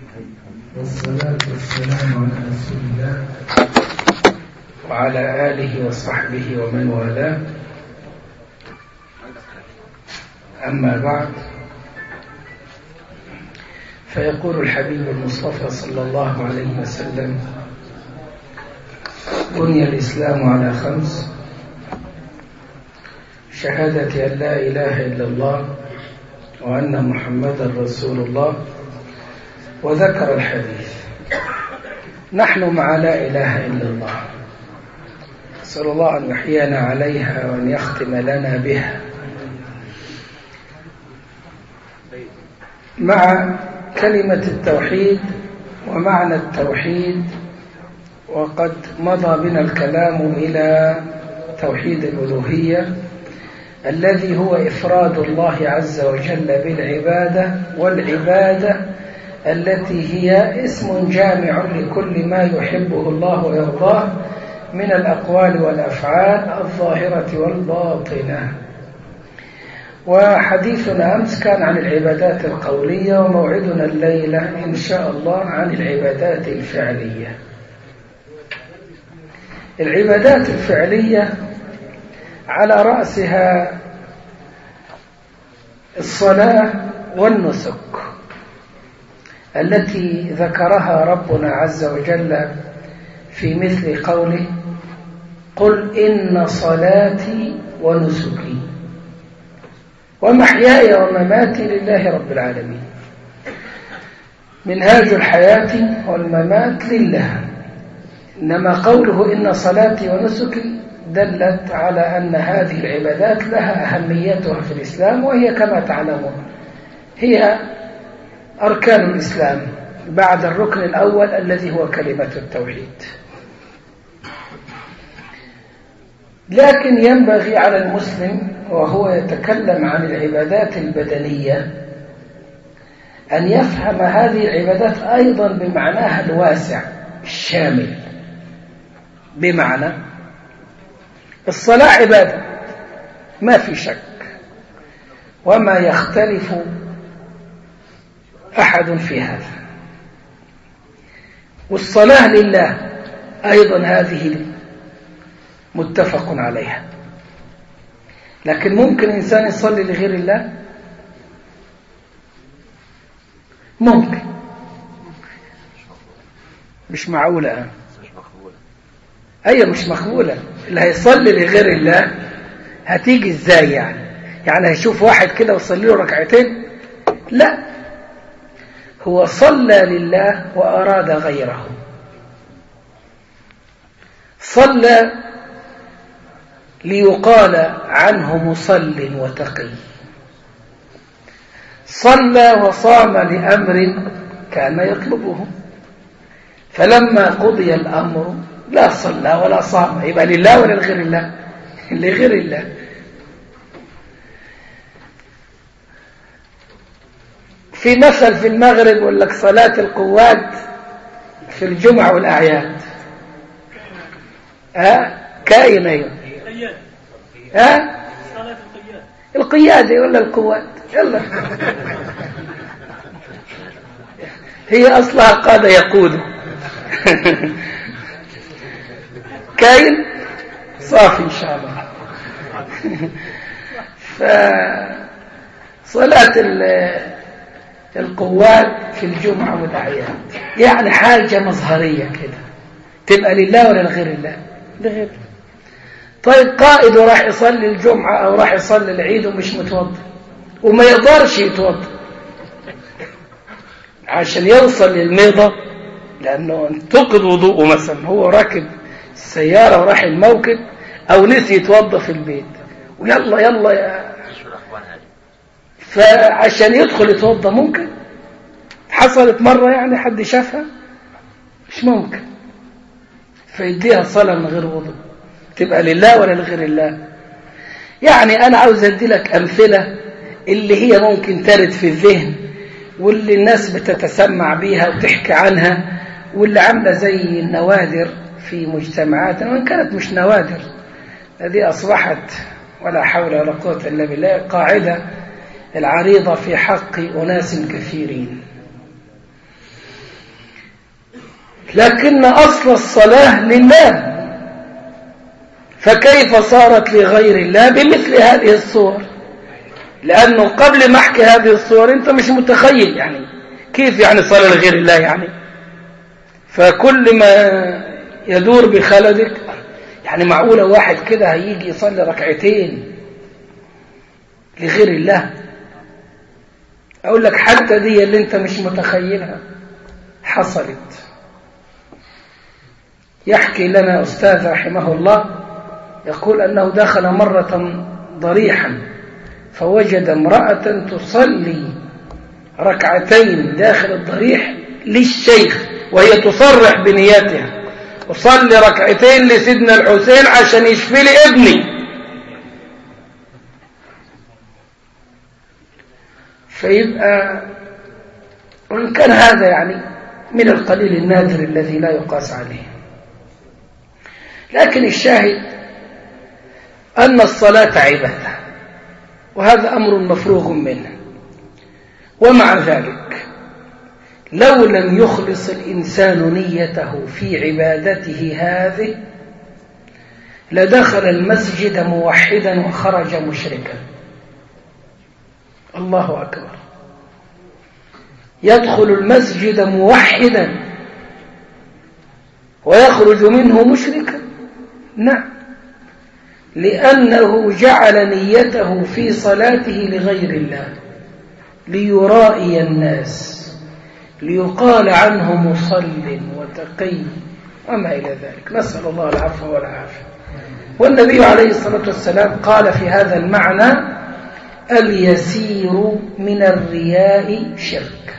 والصلاة والسلام على رسول الله وعلى آله وصحبه ومن والاه أما بعد فيقول الحبيب المصطفى صلى الله عليه وسلم بني الإسلام على خمس شهادة أن لا إله إلا الله وأن محمدا رسول الله وذكر الحديث نحن مع لا إله إلا الله نسأل الله أن يحيينا عليها وأن يختم لنا بها مع كلمة التوحيد ومعنى التوحيد وقد مضى بنا الكلام إلى توحيد الألوهية الذي هو إفراد الله عز وجل بالعبادة والعبادة التي هي اسم جامع لكل ما يحبه الله ويرضاه من الأقوال والأفعال الظاهرة والباطنة وحديثنا أمس كان عن العبادات القولية وموعدنا الليلة إن شاء الله عن العبادات الفعلية العبادات الفعلية على رأسها الصلاة والنسك التي ذكرها ربنا عز وجل في مثل قوله قل إن صلاتي ونسكي ومحياي ومماتي لله رب العالمين منهاج الحياة والممات لله إنما قوله إن صلاتي ونسكي دلت على أن هذه العبادات لها أهميتها في الإسلام وهي كما تعلمون هي أركان الإسلام بعد الركن الأول الذي هو كلمة التوحيد لكن ينبغي على المسلم وهو يتكلم عن العبادات البدنية أن يفهم هذه العبادات أيضا بمعناها الواسع الشامل بمعنى الصلاة عبادة ما في شك وما يختلف أحد في هذا والصلاة لله أيضا هذه متفق عليها لكن ممكن إنسان يصلي لغير الله ممكن مش معقولة أيوة مش مقبولة اللي هيصلي لغير الله هتيجي ازاي يعني يعني هيشوف واحد كده ويصلي له ركعتين لا هو صلى لله وأراد غيره صلى ليقال عنه مصل وتقي صلى وصام لأمر كان يطلبه فلما قضي الأمر لا صلى ولا صام يبقى لله ولا لغير الله لغير الله في مثل في المغرب يقول لك صلاة القوات في الجمعة والأعياد ها كائن أيوه ها القيادة ولا القوات يلا هي أصلها قاد يقود كاين صافي إن شاء الله فصلاة القوات في الجمعة والأعياد يعني حاجة مظهرية كده تبقى لله ولا لغير الله لغير طيب قائد راح يصلي الجمعة أو راح يصلي العيد ومش متوضى وما يقدرش يتوضى عشان يوصل للميضة لأنه انتقد وضوءه مثلا هو راكب السيارة وراح الموكب أو نسي يتوضى في البيت ويلا يلا يا فعشان يدخل يتوضى ممكن حصلت مرة يعني حد شافها مش ممكن فيديها صلاة من غير وضوء تبقى لله ولا لغير الله يعني أنا عاوز أدي لك أمثلة اللي هي ممكن ترد في الذهن واللي الناس بتتسمع بيها وتحكي عنها واللي عاملة زي النوادر في مجتمعاتنا وإن كانت مش نوادر هذه أصبحت ولا حول ولا قوة إلا بالله قاعدة العريضة في حق أناس كثيرين لكن أصل الصلاة لله فكيف صارت لغير الله بمثل هذه الصور لأنه قبل ما أحكي هذه الصور أنت مش متخيل يعني كيف يعني صلاة لغير الله يعني فكل ما يدور بخلدك يعني معقولة واحد كده هيجي يصلي ركعتين لغير الله أقول لك حتى دي اللي أنت مش متخيلها حصلت يحكي لنا أستاذ رحمه الله يقول أنه دخل مرة ضريحا فوجد امرأة تصلي ركعتين داخل الضريح للشيخ وهي تصرح بنياتها أصلي ركعتين لسيدنا الحسين عشان يشفي لي ابني فيبقى وإن كان هذا يعني من القليل النادر الذي لا يقاس عليه لكن الشاهد أن الصلاة عبادة وهذا أمر مفروغ منه ومع ذلك لو لم يخلص الإنسان نيته في عبادته هذه لدخل المسجد موحدا وخرج مشركا الله أكبر يدخل المسجد موحدا ويخرج منه مشركا نعم لأنه جعل نيته في صلاته لغير الله ليرائي الناس ليقال عنه مصل وتقي وما إلى ذلك نسأل الله العفو والعافية والنبي عليه الصلاة والسلام قال في هذا المعنى اليسير من الرياء شرك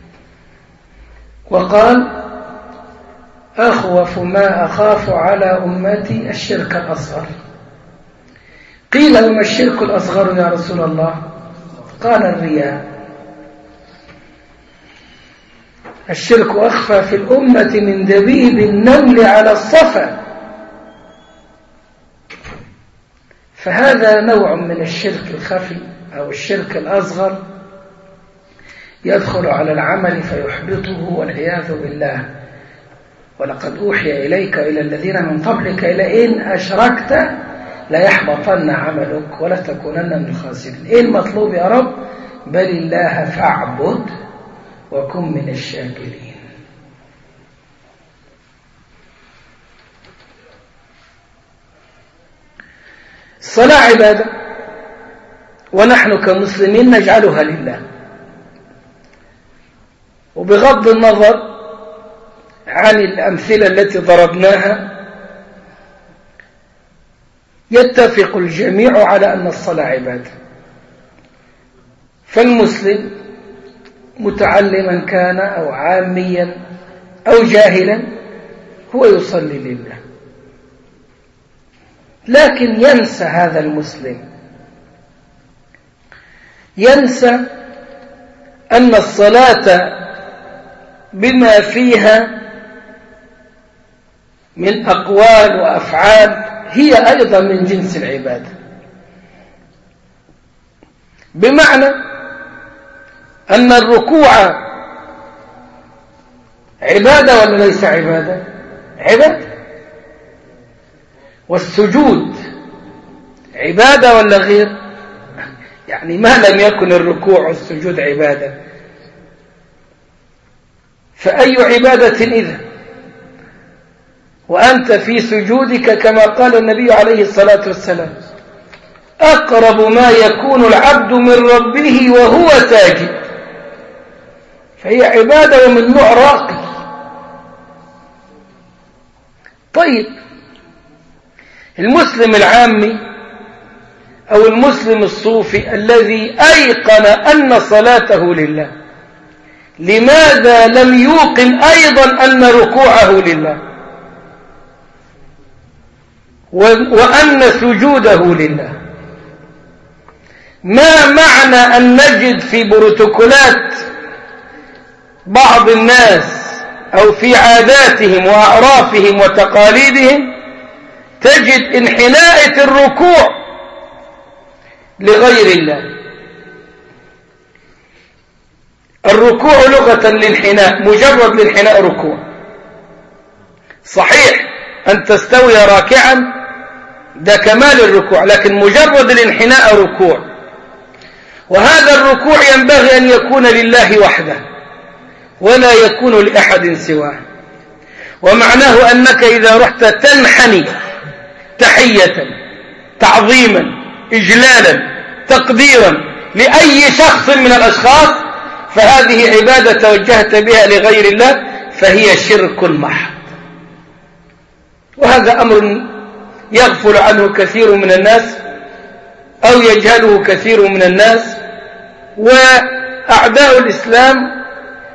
وقال أخوف ما أخاف على أمتي الشرك الأصغر قيل وما الشرك الأصغر يا رسول الله قال الرياء الشرك أخفى في الأمة من دبيب النمل على الصفا فهذا نوع من الشرك الخفي أو الشرك الأصغر يدخل على العمل فيحبطه والعياذ بالله ولقد أوحي إليك إلى الذين من قبلك إلى إن أشركت ليحبطن عملك ولا تكونن من الخاسرين إيه المطلوب يا رب بل الله فاعبد وكن من الشاكرين الصلاة عبادة ونحن كمسلمين نجعلها لله وبغض النظر عن الأمثلة التي ضربناها يتفق الجميع على أن الصلاة عبادة فالمسلم متعلما كان أو عاميا أو جاهلا هو يصلي لله لكن ينسى هذا المسلم ينسى أن الصلاة بما فيها من أقوال وأفعال هي أيضا من جنس العبادة بمعنى أن الركوع عبادة ولا ليس عبادة عبادة والسجود عبادة ولا غير يعني ما لم يكن الركوع والسجود عبادة فأي عبادة إذا وأنت في سجودك كما قال النبي عليه الصلاة والسلام أقرب ما يكون العبد من ربه وهو ساجد فهي عبادة ومن نوع راقي طيب المسلم العامي أو المسلم الصوفي الذي أيقن أن صلاته لله لماذا لم يوقن أيضا أن ركوعه لله وأن سجوده لله ما معنى أن نجد في بروتوكولات بعض الناس أو في عاداتهم وأعرافهم وتقاليدهم تجد انحناءة الركوع لغير الله الركوع لغة الانحناء مجرد الانحناء ركوع صحيح أن تستوي راكعا ده كمال الركوع لكن مجرد الانحناء ركوع وهذا الركوع ينبغي أن يكون لله وحده ولا يكون لأحد سواه ومعناه أنك إذا رحت تنحني تحية تعظيما إجلالا تقديرا لأي شخص من الأشخاص فهذه عبادة توجهت بها لغير الله فهي شرك محض وهذا أمر يغفل عنه كثير من الناس أو يجهله كثير من الناس وأعداء الإسلام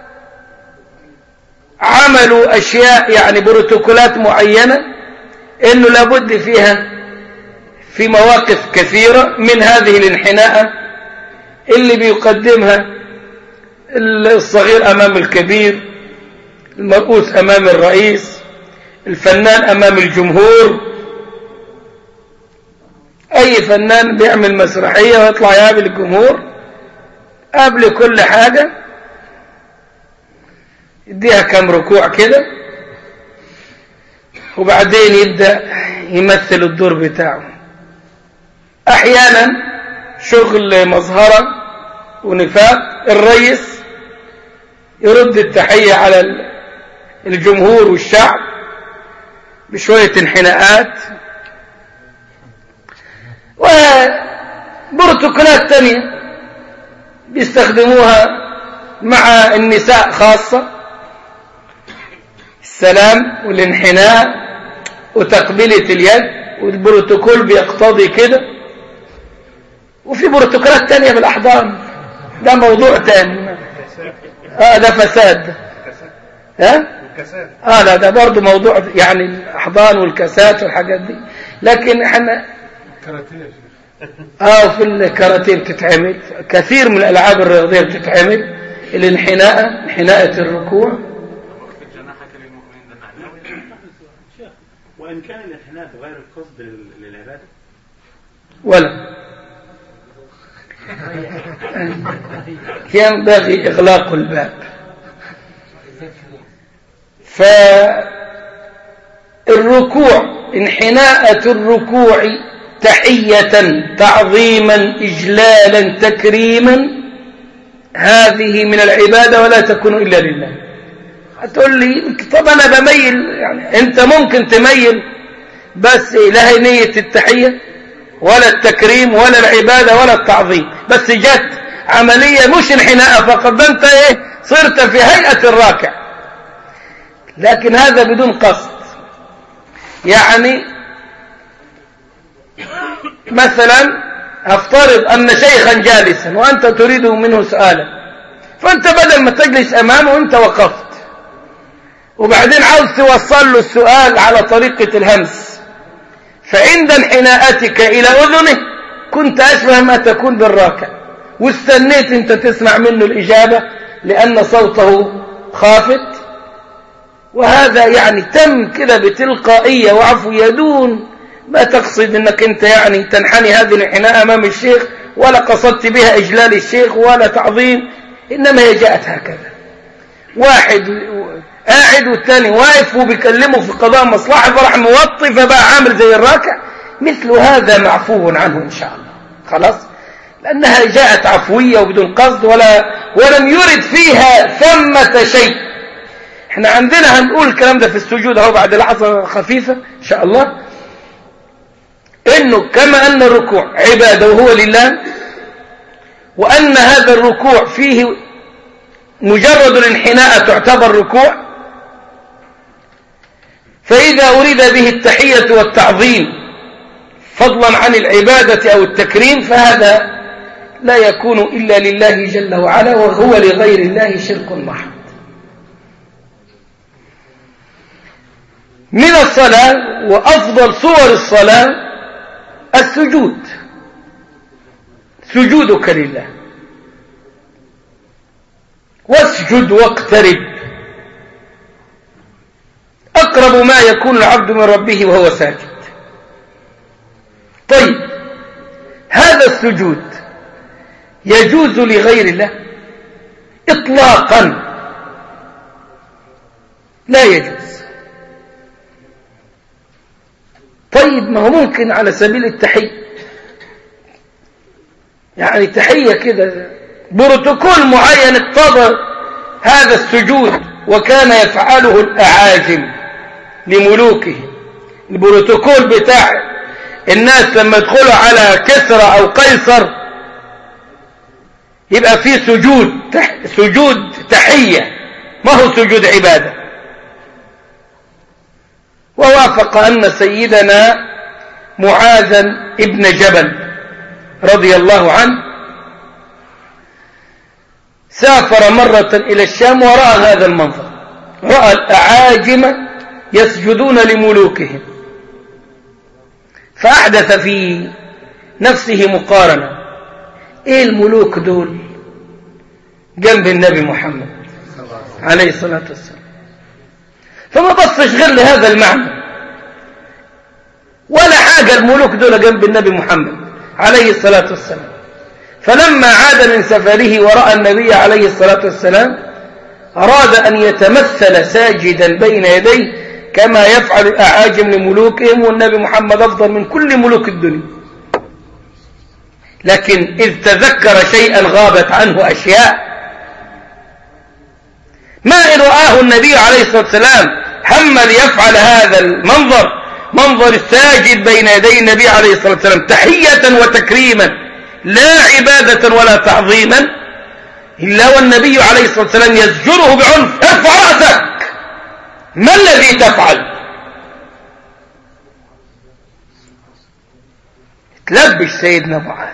عملوا أشياء يعني بروتوكولات معينة إنه لابد فيها في مواقف كثيرة من هذه الانحناء اللي بيقدمها الصغير أمام الكبير المرؤوس أمام الرئيس الفنان أمام الجمهور أي فنان بيعمل مسرحية ويطلع يقابل الجمهور قبل كل حاجة يديها كم ركوع كده وبعدين يبدأ يمثل الدور بتاعه أحيانا شغل مظهرة ونفاق الرئيس يرد التحية على الجمهور والشعب بشوية انحناءات وبروتوكولات تانية بيستخدموها مع النساء خاصة السلام والانحناء وتقبيلة اليد والبروتوكول بيقتضي كده وفي بروتوكولات تانية بالأحضان ده موضوع تاني اه ده فساد ها اه لا ده برضه موضوع يعني الأحضان والكاسات والحاجات دي لكن احنا اه في الكاراتيه بتتعمل كثير من الالعاب الرياضيه بتتعمل الانحناء انحناءة الركوع وإن كان الانحناء بغير القصد للعبادة ولا ينبغي إغلاق الباب فالركوع انحناءة الركوع تحية تعظيما إجلالا تكريما هذه من العبادة ولا تكون إلا لله هتقول لي طب أنا بميل يعني أنت ممكن تميل بس لا هي نية التحية ولا التكريم ولا العبادة ولا التعظيم بس جت عملية مش انحناء فقط ده أنت إيه صرت في هيئة الراكع لكن هذا بدون قصد يعني مثلا افترض أن شيخا جالسا وأنت تريد منه سؤالا فأنت بدل ما تجلس أمامه أنت وقفت وبعدين عاوز توصل له السؤال على طريقة الهمس فعند انحناءتك إلى أذنه كنت أشبه ما تكون بالراكع واستنيت أنت تسمع منه الإجابة لأن صوته خافت وهذا يعني تم كده بتلقائية وعفو يدون ما تقصد أنك أنت يعني تنحني هذه الانحناء أمام الشيخ ولا قصدت بها إجلال الشيخ ولا تعظيم إنما هي جاءت هكذا واحد قاعد والثاني واقف وبيكلمه في قضاء مصلحة فرح موطي فبقى عامل زي الراكع مثل هذا معفو عنه إن شاء الله خلاص لأنها جاءت عفوية وبدون قصد ولا ولم يرد فيها ثمة شيء احنا عندنا هنقول الكلام ده في السجود اهو بعد لحظة خفيفة إن شاء الله إنه كما أن الركوع عبادة وهو لله وأن هذا الركوع فيه مجرد الانحناء تعتبر ركوع فإذا أريد به التحية والتعظيم فضلا عن العبادة أو التكريم فهذا لا يكون إلا لله جل وعلا وهو لغير الله شرك محض من الصلاة وأفضل صور الصلاة السجود سجودك لله واسجد واقترب أقرب ما يكون العبد من ربه وهو ساجد طيب هذا السجود يجوز لغير الله إطلاقا لا يجوز طيب ما هو ممكن على سبيل التحية يعني تحية كده بروتوكول معين اقتضى هذا السجود وكان يفعله الأعاجم لملوكهم البروتوكول بتاع الناس لما يدخلوا على كسرى أو قيصر يبقى في سجود تح... سجود تحية ما هو سجود عبادة ووافق أن سيدنا معاذا ابن جبل رضي الله عنه سافر مرة إلى الشام ورأى هذا المنظر رأى الأعاجم يسجدون لملوكهم فأحدث في نفسه مقارنة إيه الملوك دول جنب النبي محمد عليه الصلاة والسلام فما بصش غير لهذا المعنى ولا حاجة الملوك دول جنب النبي محمد عليه الصلاة والسلام فلما عاد من سفره ورأى النبي عليه الصلاة والسلام أراد أن يتمثل ساجدا بين يديه كما يفعل الأعاجم لملوكهم والنبي محمد أفضل من كل ملوك الدنيا لكن إذ تذكر شيئا غابت عنه أشياء ما إن رآه النبي عليه الصلاة والسلام هم ليفعل هذا المنظر منظر الساجد بين يدي النبي عليه الصلاة والسلام تحية وتكريما لا عبادة ولا تعظيما إلا والنبي عليه الصلاة والسلام يزجره بعنف ارفع رأسك ما الذي تفعل تلبش سيدنا معاذ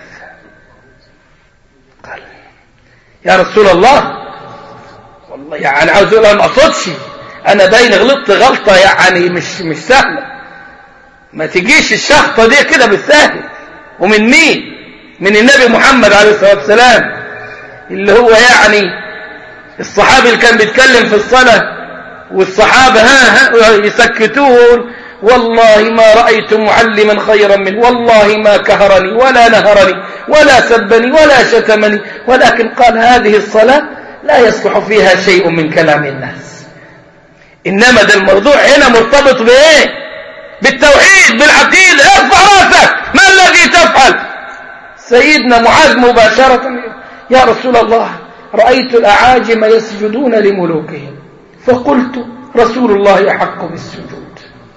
قال يا رسول الله والله يعني عاوز اقول انا ما اقصدش انا باين غلطت غلطه يعني مش مش سهله ما تجيش الشخطه دي كده بالسهل ومن مين من النبي محمد عليه الصلاه والسلام اللي هو يعني الصحابي اللي كان بيتكلم في الصلاه والصحابه ها, ها يسكتوه والله ما رأيت معلما خيرا منه والله ما كهرني ولا نهرني ولا سبني ولا شتمني ولكن قال هذه الصلاة لا يصلح فيها شيء من كلام الناس إنما ده الموضوع هنا مرتبط بإيه بالتوحيد بالعقيدة ارفع راسك ما الذي تفعل سيدنا معاذ مباشرة يا رسول الله رأيت الأعاجم يسجدون لملوكهم فقلت رسول الله أحق بالسجود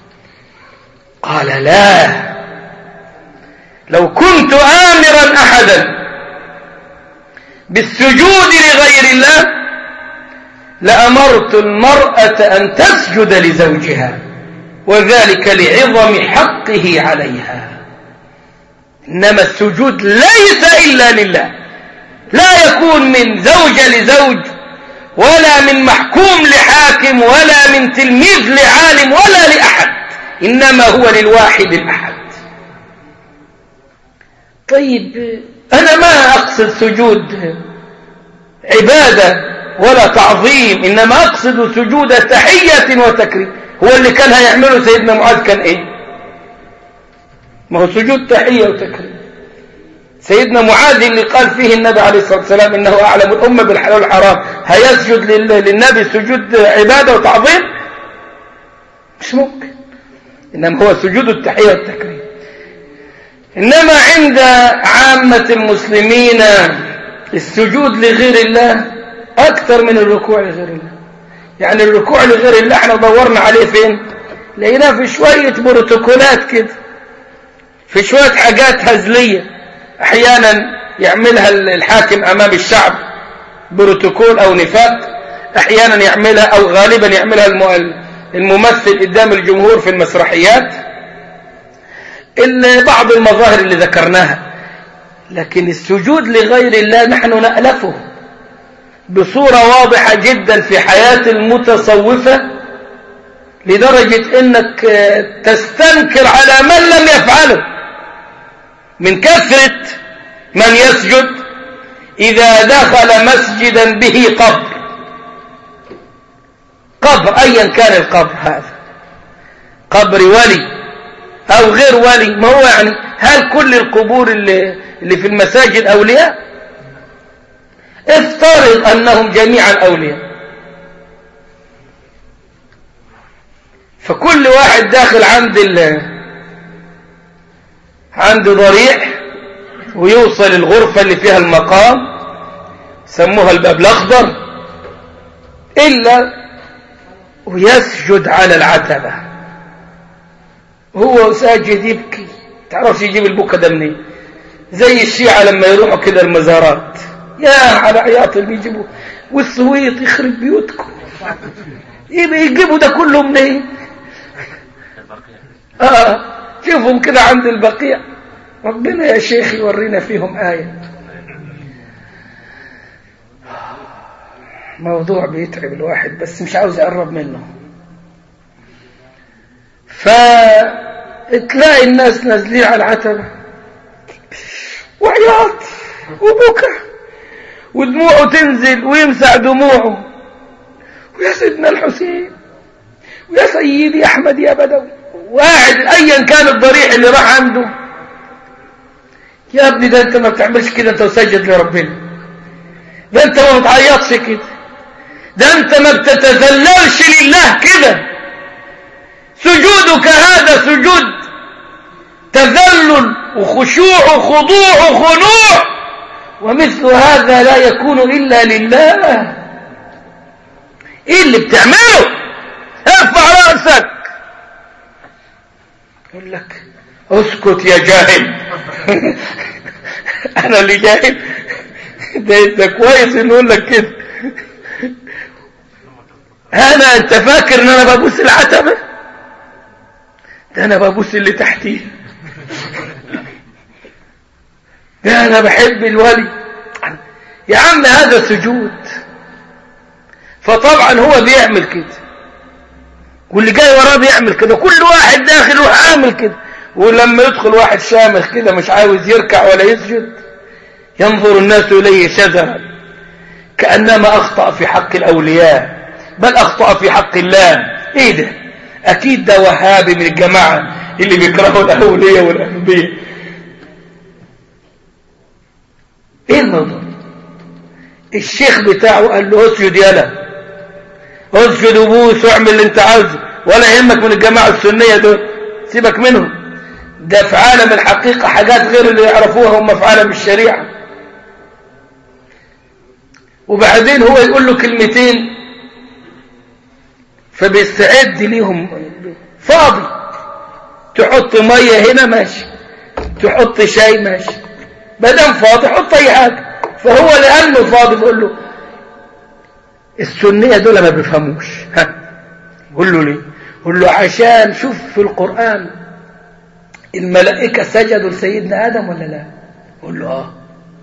قال لا لو كنت آمرا أحدا بالسجود لغير الله لأمرت المرأة أن تسجد لزوجها وذلك لعظم حقه عليها إنما السجود ليس إلا لله لا يكون من زوجة لزوج ولا من محكوم لحاكم ولا من تلميذ لعالم ولا لأحد إنما هو للواحد الأحد طيب أنا ما أقصد سجود عبادة ولا تعظيم إنما أقصد سجود تحية وتكريم هو اللي كان هيعمله سيدنا معاذ كان إيه ما هو سجود تحية وتكريم سيدنا معاذ اللي قال فيه النبي عليه الصلاة والسلام إنه أعلم الأمة بالحلال والحرام هيسجد للنبي سجود عبادة وتعظيم مش ممكن إنما هو سجود التحية والتكريم إنما عند عامة المسلمين السجود لغير الله أكثر من الركوع لغير الله يعني الركوع لغير الله احنا دورنا عليه فين لقيناه في شوية بروتوكولات كده في شوية حاجات هزلية أحيانا يعملها الحاكم أمام الشعب بروتوكول أو نفاق أحيانا يعملها أو غالبا يعملها الممثل قدام الجمهور في المسرحيات إلا بعض المظاهر اللي ذكرناها لكن السجود لغير الله نحن نألفه بصورة واضحة جدا في حياة المتصوفة لدرجة انك تستنكر على من لم يفعله من كثرة من يسجد إذا دخل مسجدا به قبر قبر أيا كان القبر هذا قبر ولي أو غير ولي ما هو يعني هل كل القبور اللي, اللي في المساجد أولياء افترض أنهم جميعا أولياء فكل واحد داخل عند عنده ضريح ويوصل الغرفة اللي فيها المقام سموها الباب الأخضر إلا ويسجد على العتبة هو ساجد يبكي تعرفش يجيب البكا ده منين زي الشيعة لما يروحوا كده المزارات يا على عياط اللي بيجيبوا والسويط يخرب بيوتكم يبقى يجيبوا ده كله منين اه شوفهم كده عند البقيع ربنا يا شيخ يورينا فيهم آية موضوع بيتعب الواحد بس مش عاوز يقرب منه فتلاقي الناس نازلين على العتبة وعياط وبكى ودموعه تنزل ويمسح دموعه ويا سيدنا الحسين ويا سيدي أحمد يا بدوي واحد أيا كان الضريح اللي راح عنده يا ابني ده انت ما بتعملش كده انت وسجد لربنا ده انت ما بتعيطش كده ده انت ما بتتذللش لله كده سجودك هذا سجود تذلل وخشوع وخضوع وخنوع ومثل هذا لا يكون إلا لله ايه اللي بتعمله ارفع رأسك يقول لك اسكت يا جاهل انا اللي جاهل ده انت كويس انه يقول لك كده انا انت فاكر ان انا ببوس العتبه ده انا ببوس اللي تحتيه ده انا بحب الولي يا عم هذا سجود فطبعا هو بيعمل كده واللي جاي وراه بيعمل كده كل واحد داخل يروح عامل كده ولما يدخل واحد شامخ كده مش عاوز يركع ولا يسجد ينظر الناس إليه شذرا كأنما أخطأ في حق الأولياء بل أخطأ في حق الله إيه ده أكيد ده وهابي من الجماعة اللي بيكرهوا الأولياء والأنبياء إيه الموضوع الشيخ بتاعه قال له اسجد يلا اسجد وبوس واعمل اللي انت عاوزه ولا يهمك من الجماعة السنية دول سيبك منهم ده في عالم الحقيقة حاجات غير اللي يعرفوها هم في عالم الشريعة وبعدين هو يقول له كلمتين فبيستعد ليهم فاضي تحط مية هنا ماشي تحط شاي ماشي بدم فاضي حط اي حاجة فهو لأنه فاضي بيقول له السنية دول ما بيفهموش ها قول له ليه قول له عشان شوف في القرآن الملائكة سجدوا لسيدنا آدم ولا لا قول له آه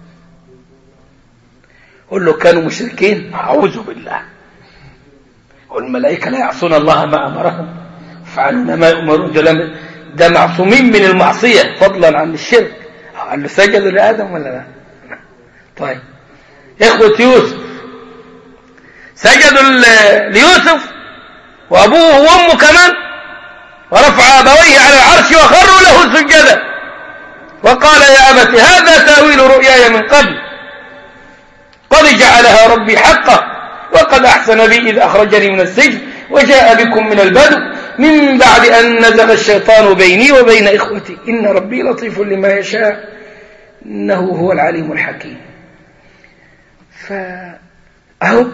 قول له كانوا مشركين أعوذ بالله والملائكة لا يعصون الله ما أمرهم يفعلون ما يؤمرون ده, ده معصومين من المعصية فضلا عن الشرك قال له سجدوا لآدم ولا لا طيب إخوة يوسف سجدوا ليوسف وأبوه وأمه كمان ورفع أبويه على العرش وخروا له سجدا وقال يا أبت هذا تأويل رؤياي من قبل قد جعلها ربي حقا وقد أحسن بي إذ أخرجني من السجن وجاء بكم من البدو من بعد أن نزغ الشيطان بيني وبين إخوتي إن ربي لطيف لما يشاء إنه هو العليم الحكيم فأهو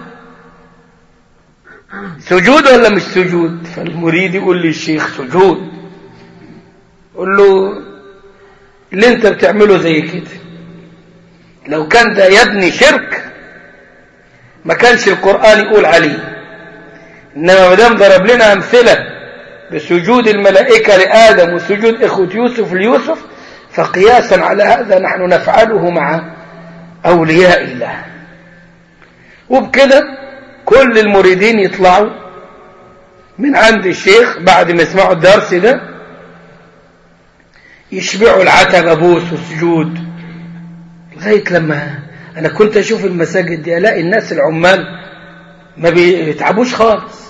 سجود ولا مش سجود فالمريد يقول لي الشيخ سجود قول له اللي انت بتعمله زي كده لو كان ده يبني شرك ما كانش القرآن يقول عليه إنما ما دام ضرب لنا أمثلة بسجود الملائكة لآدم وسجود إخوة يوسف ليوسف فقياسا على هذا نحن نفعله مع أولياء الله وبكده كل المريدين يطلعوا من عند الشيخ بعد ما يسمعوا الدرس ده يشبعوا العتبة بوس وسجود لغاية لما أنا كنت أشوف المساجد دي ألاقي الناس العمال ما بيتعبوش خالص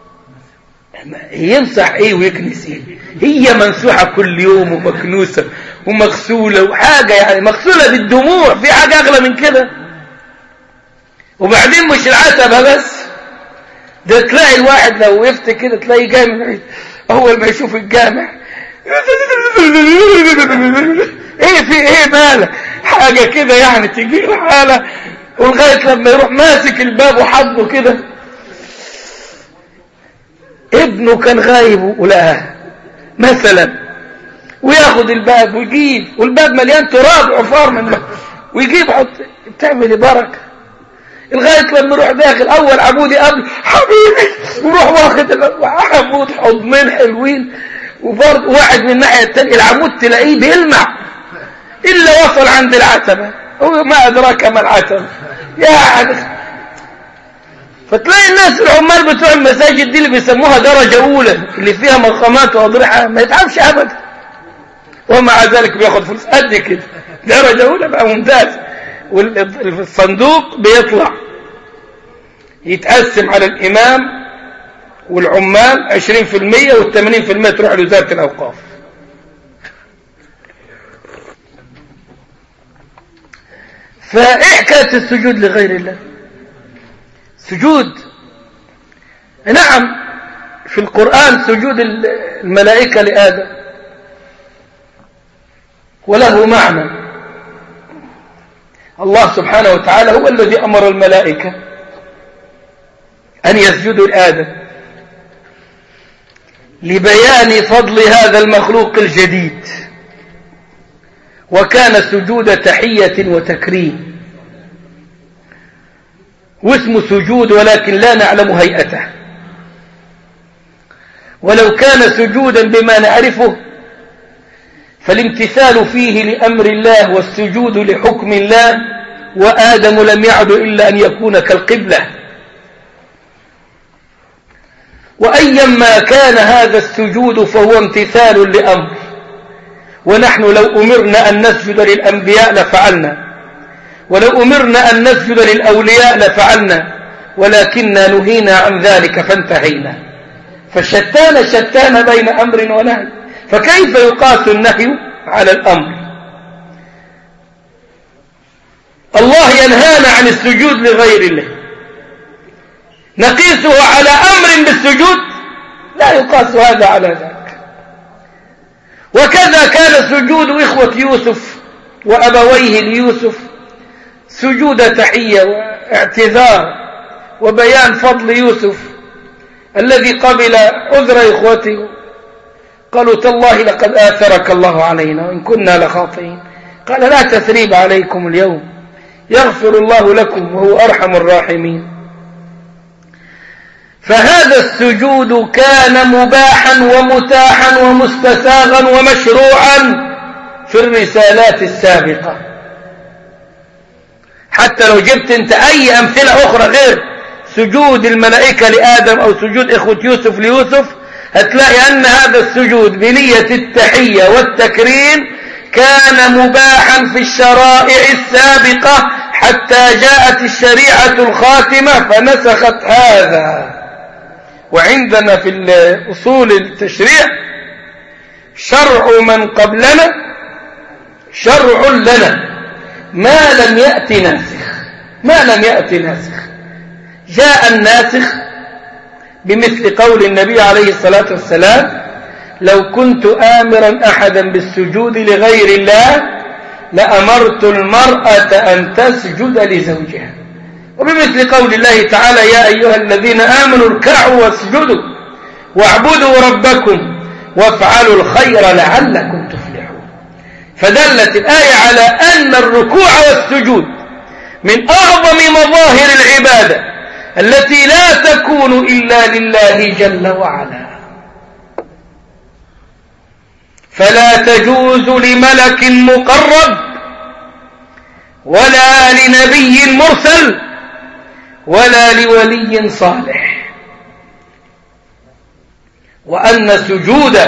يمسح ايه ويكنس ايه هي منسوحة كل يوم ومكنوسة ومغسولة وحاجة يعني مغسولة بالدموع في حاجة أغلى من كده وبعدين مش العتبة بس ده تلاقي الواحد لو وقفت كده تلاقي جاي من عيد أول ما يشوف الجامع ايه في ايه مالك حاجة كده يعني تجي له حالة ولغاية لما يروح ماسك الباب وحضه كده ابنه كان غايب ولقاه مثلا وياخد الباب ويجيب والباب مليان تراب عفار من ويجيب حط بتعمل بركه لغايه لما يروح داخل اول عمودي قبل حبيبي ويروح واخد عمود حضنين حلوين وبرضه واحد من الناحيه الثانيه العمود تلاقيه بيلمع الا وصل عند العتبه وما ادراك ما العتبه يعني فتلاقي الناس العمال بتوع المساجد دي اللي بيسموها درجة أولى اللي فيها مقامات وأضرحة ما يتعبش أبدا ومع ذلك بياخد فلوس قد كده درجة أولى بقى ممتاز والصندوق بيطلع يتقسم على الإمام والعمال 20% وال80% تروح لوزارة الأوقاف فإيه حكاية السجود لغير الله سجود نعم في القرآن سجود الملائكة لآدم وله معنى الله سبحانه وتعالى هو الذي أمر الملائكة أن يسجدوا لآدم لبيان فضل هذا المخلوق الجديد وكان سجود تحية وتكريم واسمه سجود ولكن لا نعلم هيئته ولو كان سجودا بما نعرفه فالامتثال فيه لأمر الله والسجود لحكم الله وآدم لم يعد إلا أن يكون كالقبلة وأيما كان هذا السجود فهو امتثال لأمر ونحن لو أمرنا أن نسجد للأنبياء لفعلنا ولو أمرنا أن نسجد للأولياء لفعلنا ولكننا نهينا عن ذلك فانتهينا فالشتان شتان بين أمر ونهي فكيف يقاس النهي على الأمر الله ينهانا عن السجود لغير الله نقيسه على أمر بالسجود لا يقاس هذا على ذاك وكذا كان سجود إخوة يوسف وأبويه ليوسف سجود تحية واعتذار وبيان فضل يوسف الذي قبل عذر إخوته قالوا تالله لقد آثرك الله علينا وإن كنا لخاطئين قال لا تثريب عليكم اليوم يغفر الله لكم وهو أرحم الراحمين فهذا السجود كان مباحا ومتاحا ومستساغا ومشروعا في الرسالات السابقة حتى لو جبت انت اي امثلة اخرى غير سجود الملائكة لآدم او سجود اخوة يوسف ليوسف هتلاقي ان هذا السجود بنية التحية والتكريم كان مباحا في الشرائع السابقة حتى جاءت الشريعة الخاتمة فنسخت هذا وعندنا في أصول التشريع شرع من قبلنا شرع لنا ما لم يأتي ناسخ ما لم يأتي ناسخ جاء الناسخ بمثل قول النبي عليه الصلاة والسلام لو كنت آمرا أحدا بالسجود لغير الله لأمرت المرأة أن تسجد لزوجها وبمثل قول الله تعالى يا أيها الذين آمنوا اركعوا واسجدوا واعبدوا ربكم وافعلوا الخير لعلكم تفلحون فدلت الآية على أن الركوع والسجود من أعظم مظاهر العبادة التي لا تكون إلا لله جل وعلا فلا تجوز لملك مقرب ولا لنبي مرسل ولا لولي صالح وأن سجود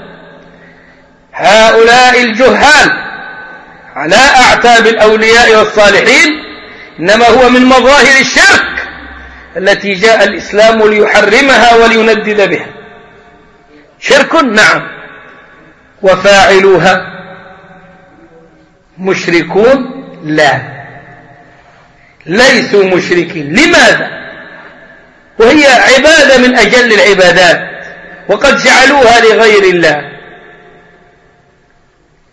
هؤلاء الجهال على أعتاب الأولياء والصالحين إنما هو من مظاهر الشرك التي جاء الإسلام ليحرمها وليندد بها شرك نعم وفاعلوها مشركون لا ليسوا مشركين لماذا وهي عبادة من أجل العبادات وقد جعلوها لغير الله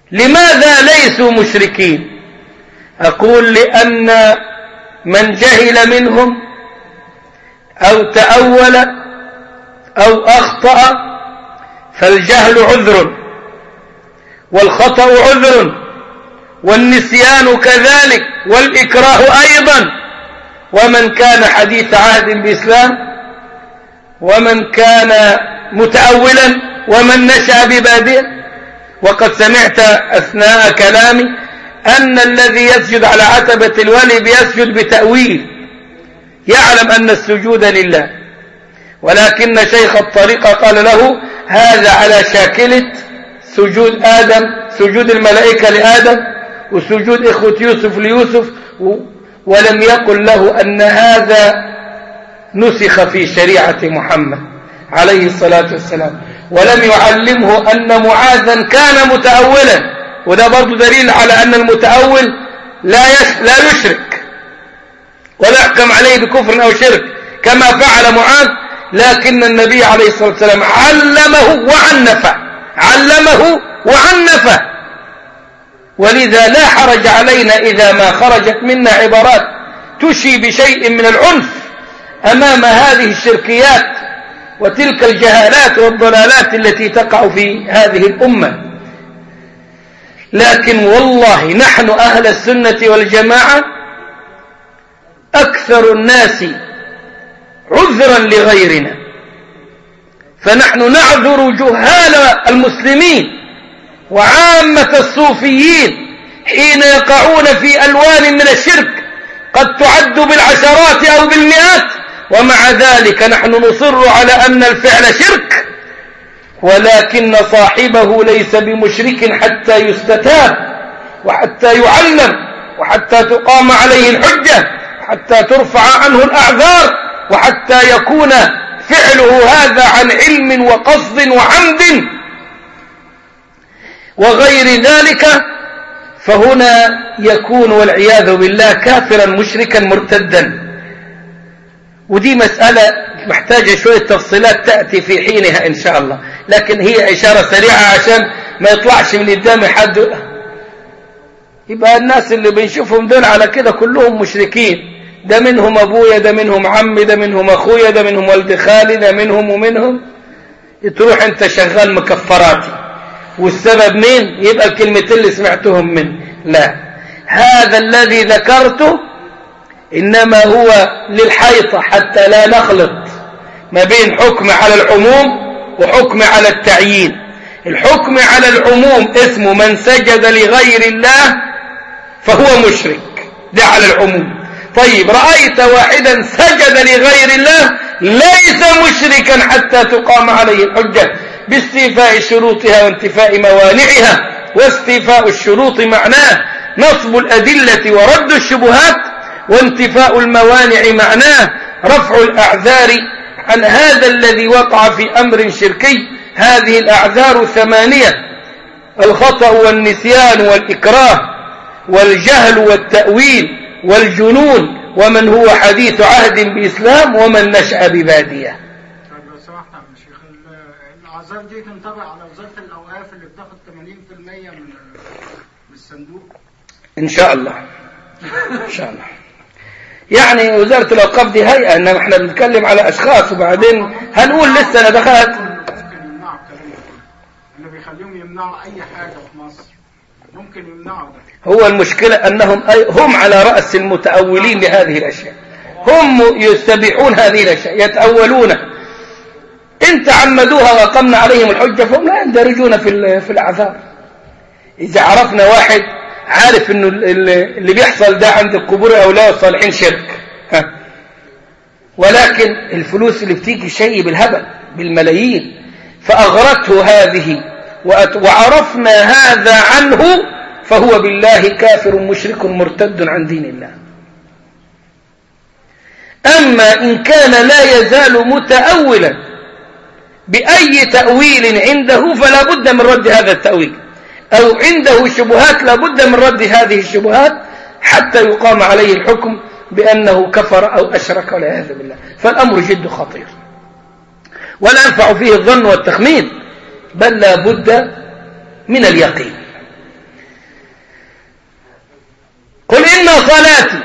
لماذا ليسوا مشركين أقول لأن من جهل منهم أو تأول أو أخطأ فالجهل عذر والخطأ عذر والنسيان كذلك والإكراه أيضا ومن كان حديث عهد بإسلام ومن كان متأولا ومن نشأ ببادئ وقد سمعت أثناء كلامي أن الذي يسجد على عتبة الولي بيسجد بتأويل يعلم أن السجود لله ولكن شيخ الطريقة قال له هذا على شاكلة سجود آدم سجود الملائكة لآدم وسجود إخوة يوسف ليوسف ولم يقل له أن هذا نسخ في شريعة محمد عليه الصلاة والسلام ولم يعلمه أن معاذا كان متأولا وده برضو دليل على أن المتأول لا لا يشرك ولا يحكم عليه بكفر أو شرك كما فعل معاذ لكن النبي عليه الصلاة والسلام علمه وعنفه علمه وعنفه ولذا لا حرج علينا إذا ما خرجت منا عبارات تشي بشيء من العنف أمام هذه الشركيات وتلك الجهالات والضلالات التي تقع في هذه الأمة لكن والله نحن أهل السنة والجماعة أكثر الناس عذرا لغيرنا فنحن نعذر جهال المسلمين وعامة الصوفيين حين يقعون في ألوان من الشرك قد تعد بالعشرات أو بالمئات ومع ذلك نحن نصر على أن الفعل شرك ولكن صاحبه ليس بمشرك حتى يستتاب وحتى يعلم وحتى تقام عليه الحجة حتى ترفع عنه الأعذار وحتى يكون فعله هذا عن علم وقصد وعمد وغير ذلك فهنا يكون والعياذ بالله كافرا مشركا مرتدا ودي مسألة محتاجة شوية تفصيلات تأتي في حينها إن شاء الله لكن هي إشارة سريعة عشان ما يطلعش من قدامي حد يبقى الناس اللي بنشوفهم دول على كده كلهم مشركين ده منهم أبويا ده منهم عمي ده منهم أخويا ده منهم والد خالي ده منهم ومنهم تروح أنت شغال مكفراتي والسبب مين يبقى الكلمتين اللي سمعتهم من لا هذا الذي ذكرته إنما هو للحيطة حتى لا نخلط ما بين حكم على العموم وحكم على التعيين الحكم على العموم اسمه من سجد لغير الله فهو مشرك ده على العموم طيب رأيت واحدا سجد لغير الله ليس مشركا حتى تقام عليه الحجة باستيفاء شروطها وانتفاء موانعها واستيفاء الشروط معناه نصب الأدلة ورد الشبهات وانتفاء الموانع معناه رفع الأعذار عن هذا الذي وقع في أمر شركي هذه الأعذار ثمانية الخطأ والنسيان والإكراه والجهل والتأويل والجنون ومن هو حديث عهد بإسلام ومن نشأ ببادية طيب لو سمحت يا عم شيخ الاعذار دي تنطبق على وزاره الاوقاف اللي بتاخد 80% من من الصندوق إن شاء الله إن شاء الله يعني وزارة الأوقاف دي هيئة إنما إحنا بنتكلم على أشخاص وبعدين هنقول لسه أنا دخلت ممكن يمنعوا الكلام ده كله اللي بيخليهم يمنعوا اي حاجه في مصر ممكن يمنعوا ده هو المشكلة أنهم أي- هم على رأس المتأولين لهذه الأشياء هم يستبيحون هذه الأشياء يتأولون إن تعمدوها وقمنا عليهم الحجة فهم لا يندرجون في ال- في الأعذار إذا عرفنا واحد عارف إنه ال- ال- اللي بيحصل ده عند القبور أولياء الصالحين شرك ها. ولكن الفلوس اللي بتيجي شيء بالهبل بالملايين فأغرته هذه وأت- وعرفنا هذا عنه فهو بالله كافر مشرك مرتد عن دين الله أما إن كان لا يزال متأولا بأي تأويل عنده فلا بد من رد هذا التأويل أو عنده شبهات لا بد من رد هذه الشبهات حتى يقام عليه الحكم بأنه كفر أو أشرك والعياذ بالله فالأمر جد خطير ولا ينفع فيه الظن والتخمين بل لا بد من اليقين قل إن صلاتي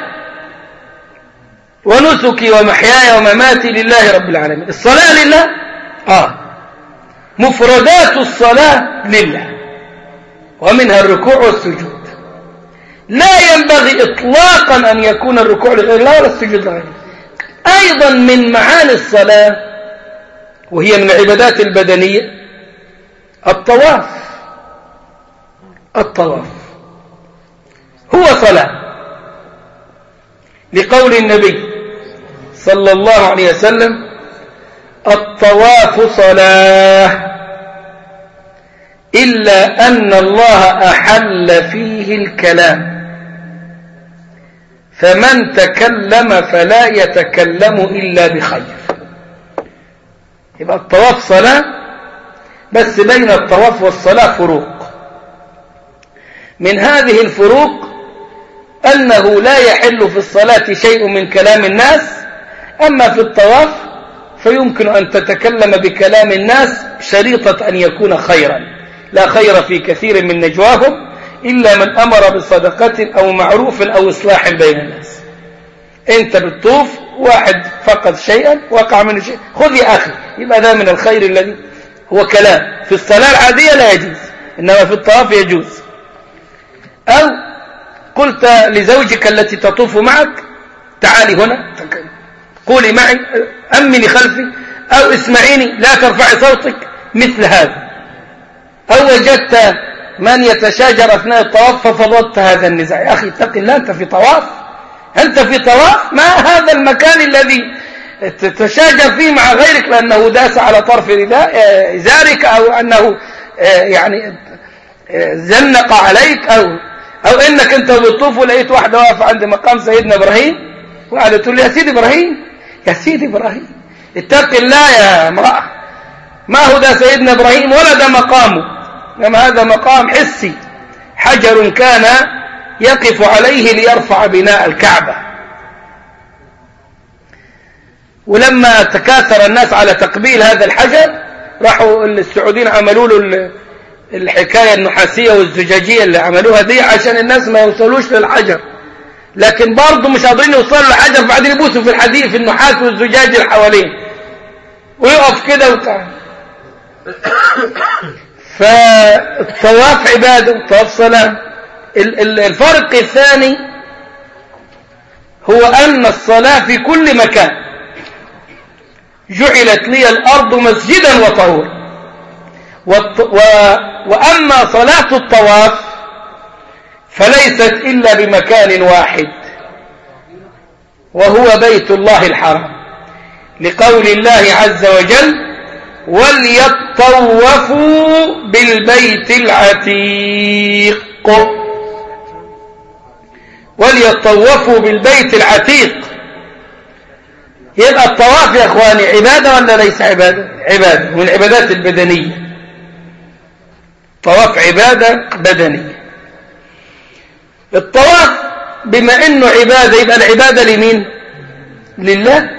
ونسكي ومحياي ومماتي لله رب العالمين الصلاة لله آه مفردات الصلاة لله ومنها الركوع والسجود لا ينبغي إطلاقا أن يكون الركوع لغير الله ولا السجود لغير الله أيضا من معاني الصلاة وهي من العبادات البدنية الطواف الطواف هو صلاة لقول النبي صلى الله عليه وسلم الطواف صلاة إلا أن الله أحل فيه الكلام فمن تكلم فلا يتكلم إلا بخير يبقى الطواف صلاة بس بين الطواف والصلاة فروق من هذه الفروق أنه لا يحل في الصلاة شيء من كلام الناس أما في الطواف فيمكن أن تتكلم بكلام الناس شريطة أن يكون خيرا لا خير في كثير من نجواهم إلا من أمر بصدقة أو معروف أو إصلاح بين الناس أنت بتطوف واحد فقد شيئا وقع منه شيء خذ يا أخي يبقى ده من الخير الذي هو كلام في الصلاة العادية لا يجوز إنما في الطواف يجوز أو قلت لزوجك التي تطوف معك تعالي هنا قولي معي أمني خلفي أو اسمعيني لا ترفعي صوتك مثل هذا أو وجدت من يتشاجر أثناء الطواف ففضلت هذا النزاع يا أخي اتق الله أنت في طواف أنت في طواف ما هذا المكان الذي تتشاجر فيه مع غيرك لأنه داس على طرف رداء إزارك أو أنه يعني زنق عليك أو أو إنك أنت بتطوف ولقيت واحدة واقفة عند مقام سيدنا إبراهيم وقالت له يا سيدي إبراهيم يا سيدي إبراهيم اتق الله يا امرأة ما هو ده سيدنا إبراهيم ولا ده مقامه إنما هذا مقام حسي حجر كان يقف عليه ليرفع بناء الكعبة ولما تكاثر الناس على تقبيل هذا الحجر راحوا السعوديين عملوا له الحكاية النحاسية والزجاجية اللي عملوها دي عشان الناس ما يوصلوش للحجر لكن برضه مش قادرين يوصلوا للحجر بعدين يبوسوا في الحديد في النحاس والزجاج اللي حواليه ويقف كده وبتاع فالطواف عبادة والطواف صلاة الفرق الثاني هو أن الصلاة في كل مكان جعلت لي الأرض مسجدا وطهورا وأما صلاة الطواف فليست إلا بمكان واحد وهو بيت الله الحرام لقول الله عز وجل وليطوفوا بالبيت العتيق وليطوفوا بالبيت العتيق يبقى الطواف يا اخواني عبادة ولا ليس عبادة عبادة من العبادات البدنية طواف عبادة بدنية الطواف بما انه عبادة يبقى العبادة لمين لله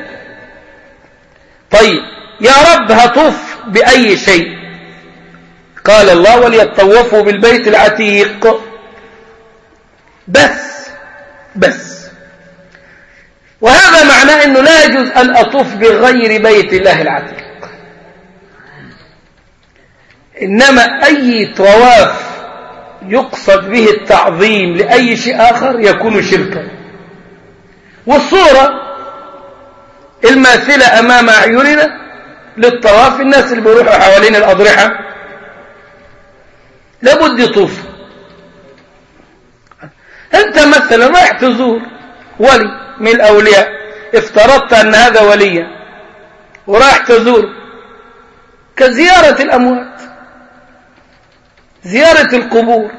طيب يا رب هطوف بأي شيء قال الله وليطوفوا بالبيت العتيق بس بس وهذا معناه أنه لا يجوز أن أطوف بغير بيت الله العتيق إنما أي طواف يقصد به التعظيم لأي شيء آخر يكون شركا والصورة الماثلة أمام أعيننا للطواف الناس اللي بيروحوا حوالين الأضرحة لابد يطوف أنت مثلا رايح تزور ولي من الأولياء افترضت أن هذا وليا ورايح تزور كزيارة الأموات زيارة القبور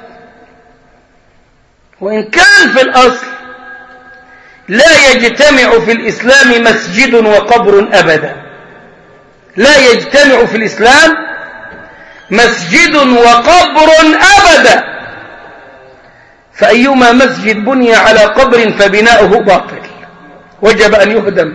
وإن كان في الأصل لا يجتمع في الإسلام مسجد وقبر أبدا لا يجتمع في الإسلام مسجد وقبر أبدا فأيما مسجد بني على قبر فبناؤه باطل وجب أن يهدم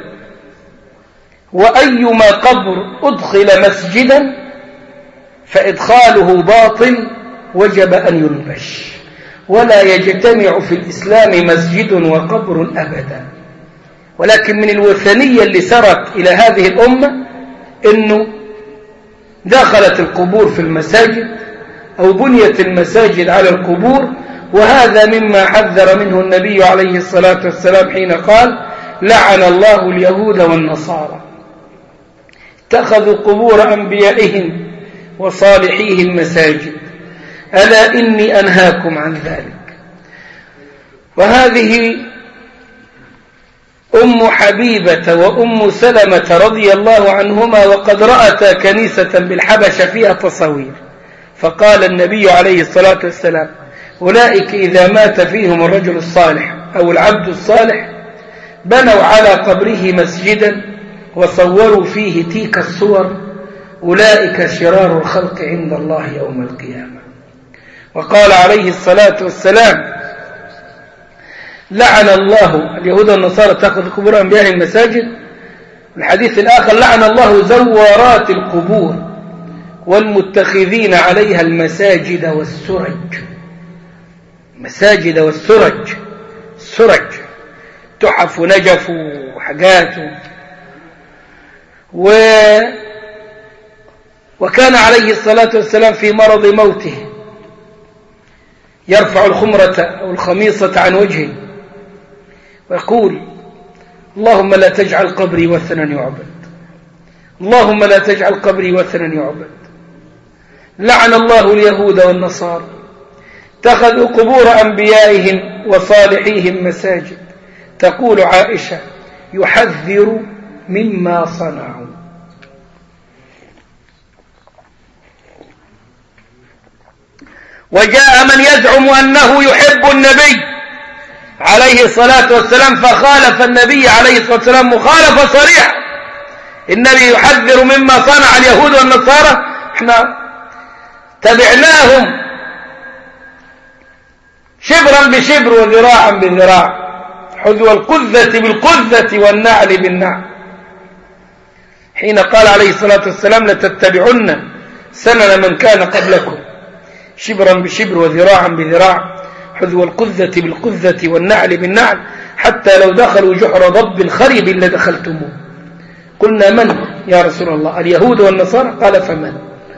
وأيما قبر أدخل مسجدا فإدخاله باطل وجب أن ينبش ولا يجتمع في الإسلام مسجد وقبر أبدا ولكن من الوثنية اللي سرت إلى هذه الأمة أنه دخلت القبور في المساجد أو بنيت المساجد على القبور وهذا مما حذر منه النبي عليه الصلاة والسلام حين قال لعن الله اليهود والنصارى اتخذوا قبور أنبيائهم وصالحيهم مساجد ألا إني أنهاكم عن ذلك وهذه أم حبيبة وأم سلمة رضي الله عنهما وقد رأتا كنيسة بالحبشة فيها تصوير فقال النبي عليه الصلاة والسلام أولئك إذا مات فيهم الرجل الصالح أو العبد الصالح بنوا على قبره مسجدا وصوروا فيه تيك الصور أولئك شرار الخلق عند الله يوم القيامة وقال عليه الصلاة والسلام لعن الله اليهود والنصارى تأخذ قبور أنبياء المساجد الحديث الآخر لعن الله زوارات القبور والمتخذين عليها المساجد والسرج مساجد والسرج سرج تحف ونجف وحاجات و وكان عليه الصلاة والسلام في مرض موته يرفع الخمرة أو الخميصة عن وجهه ويقول اللهم لا تجعل قبري وثنا يعبد اللهم لا تجعل قبري وثنا يعبد لعن الله اليهود والنصارى اتخذوا قبور أنبيائهم وصالحيهم مساجد تقول عائشة يحذر مما صنعوا وجاء من يزعم أنه يحب النبي عليه الصلاة والسلام فخالف النبي عليه الصلاة والسلام مخالفة صريحة النبي يحذر مما صنع اليهود والنصارى احنا تبعناهم شبرا بشبر وذراعا بذراع حذو القذة بالقذة والنعل بالنعل حين قال عليه الصلاة والسلام لتتبعن سنن من كان قبلكم شبرا بشبر وذراعا بذراع حذو القذة بالقذة والنعل بالنعل حتى لو دخلوا جحر ضب خريب لدخلتموه قلنا من يا رسول الله اليهود والنصارى قال فمن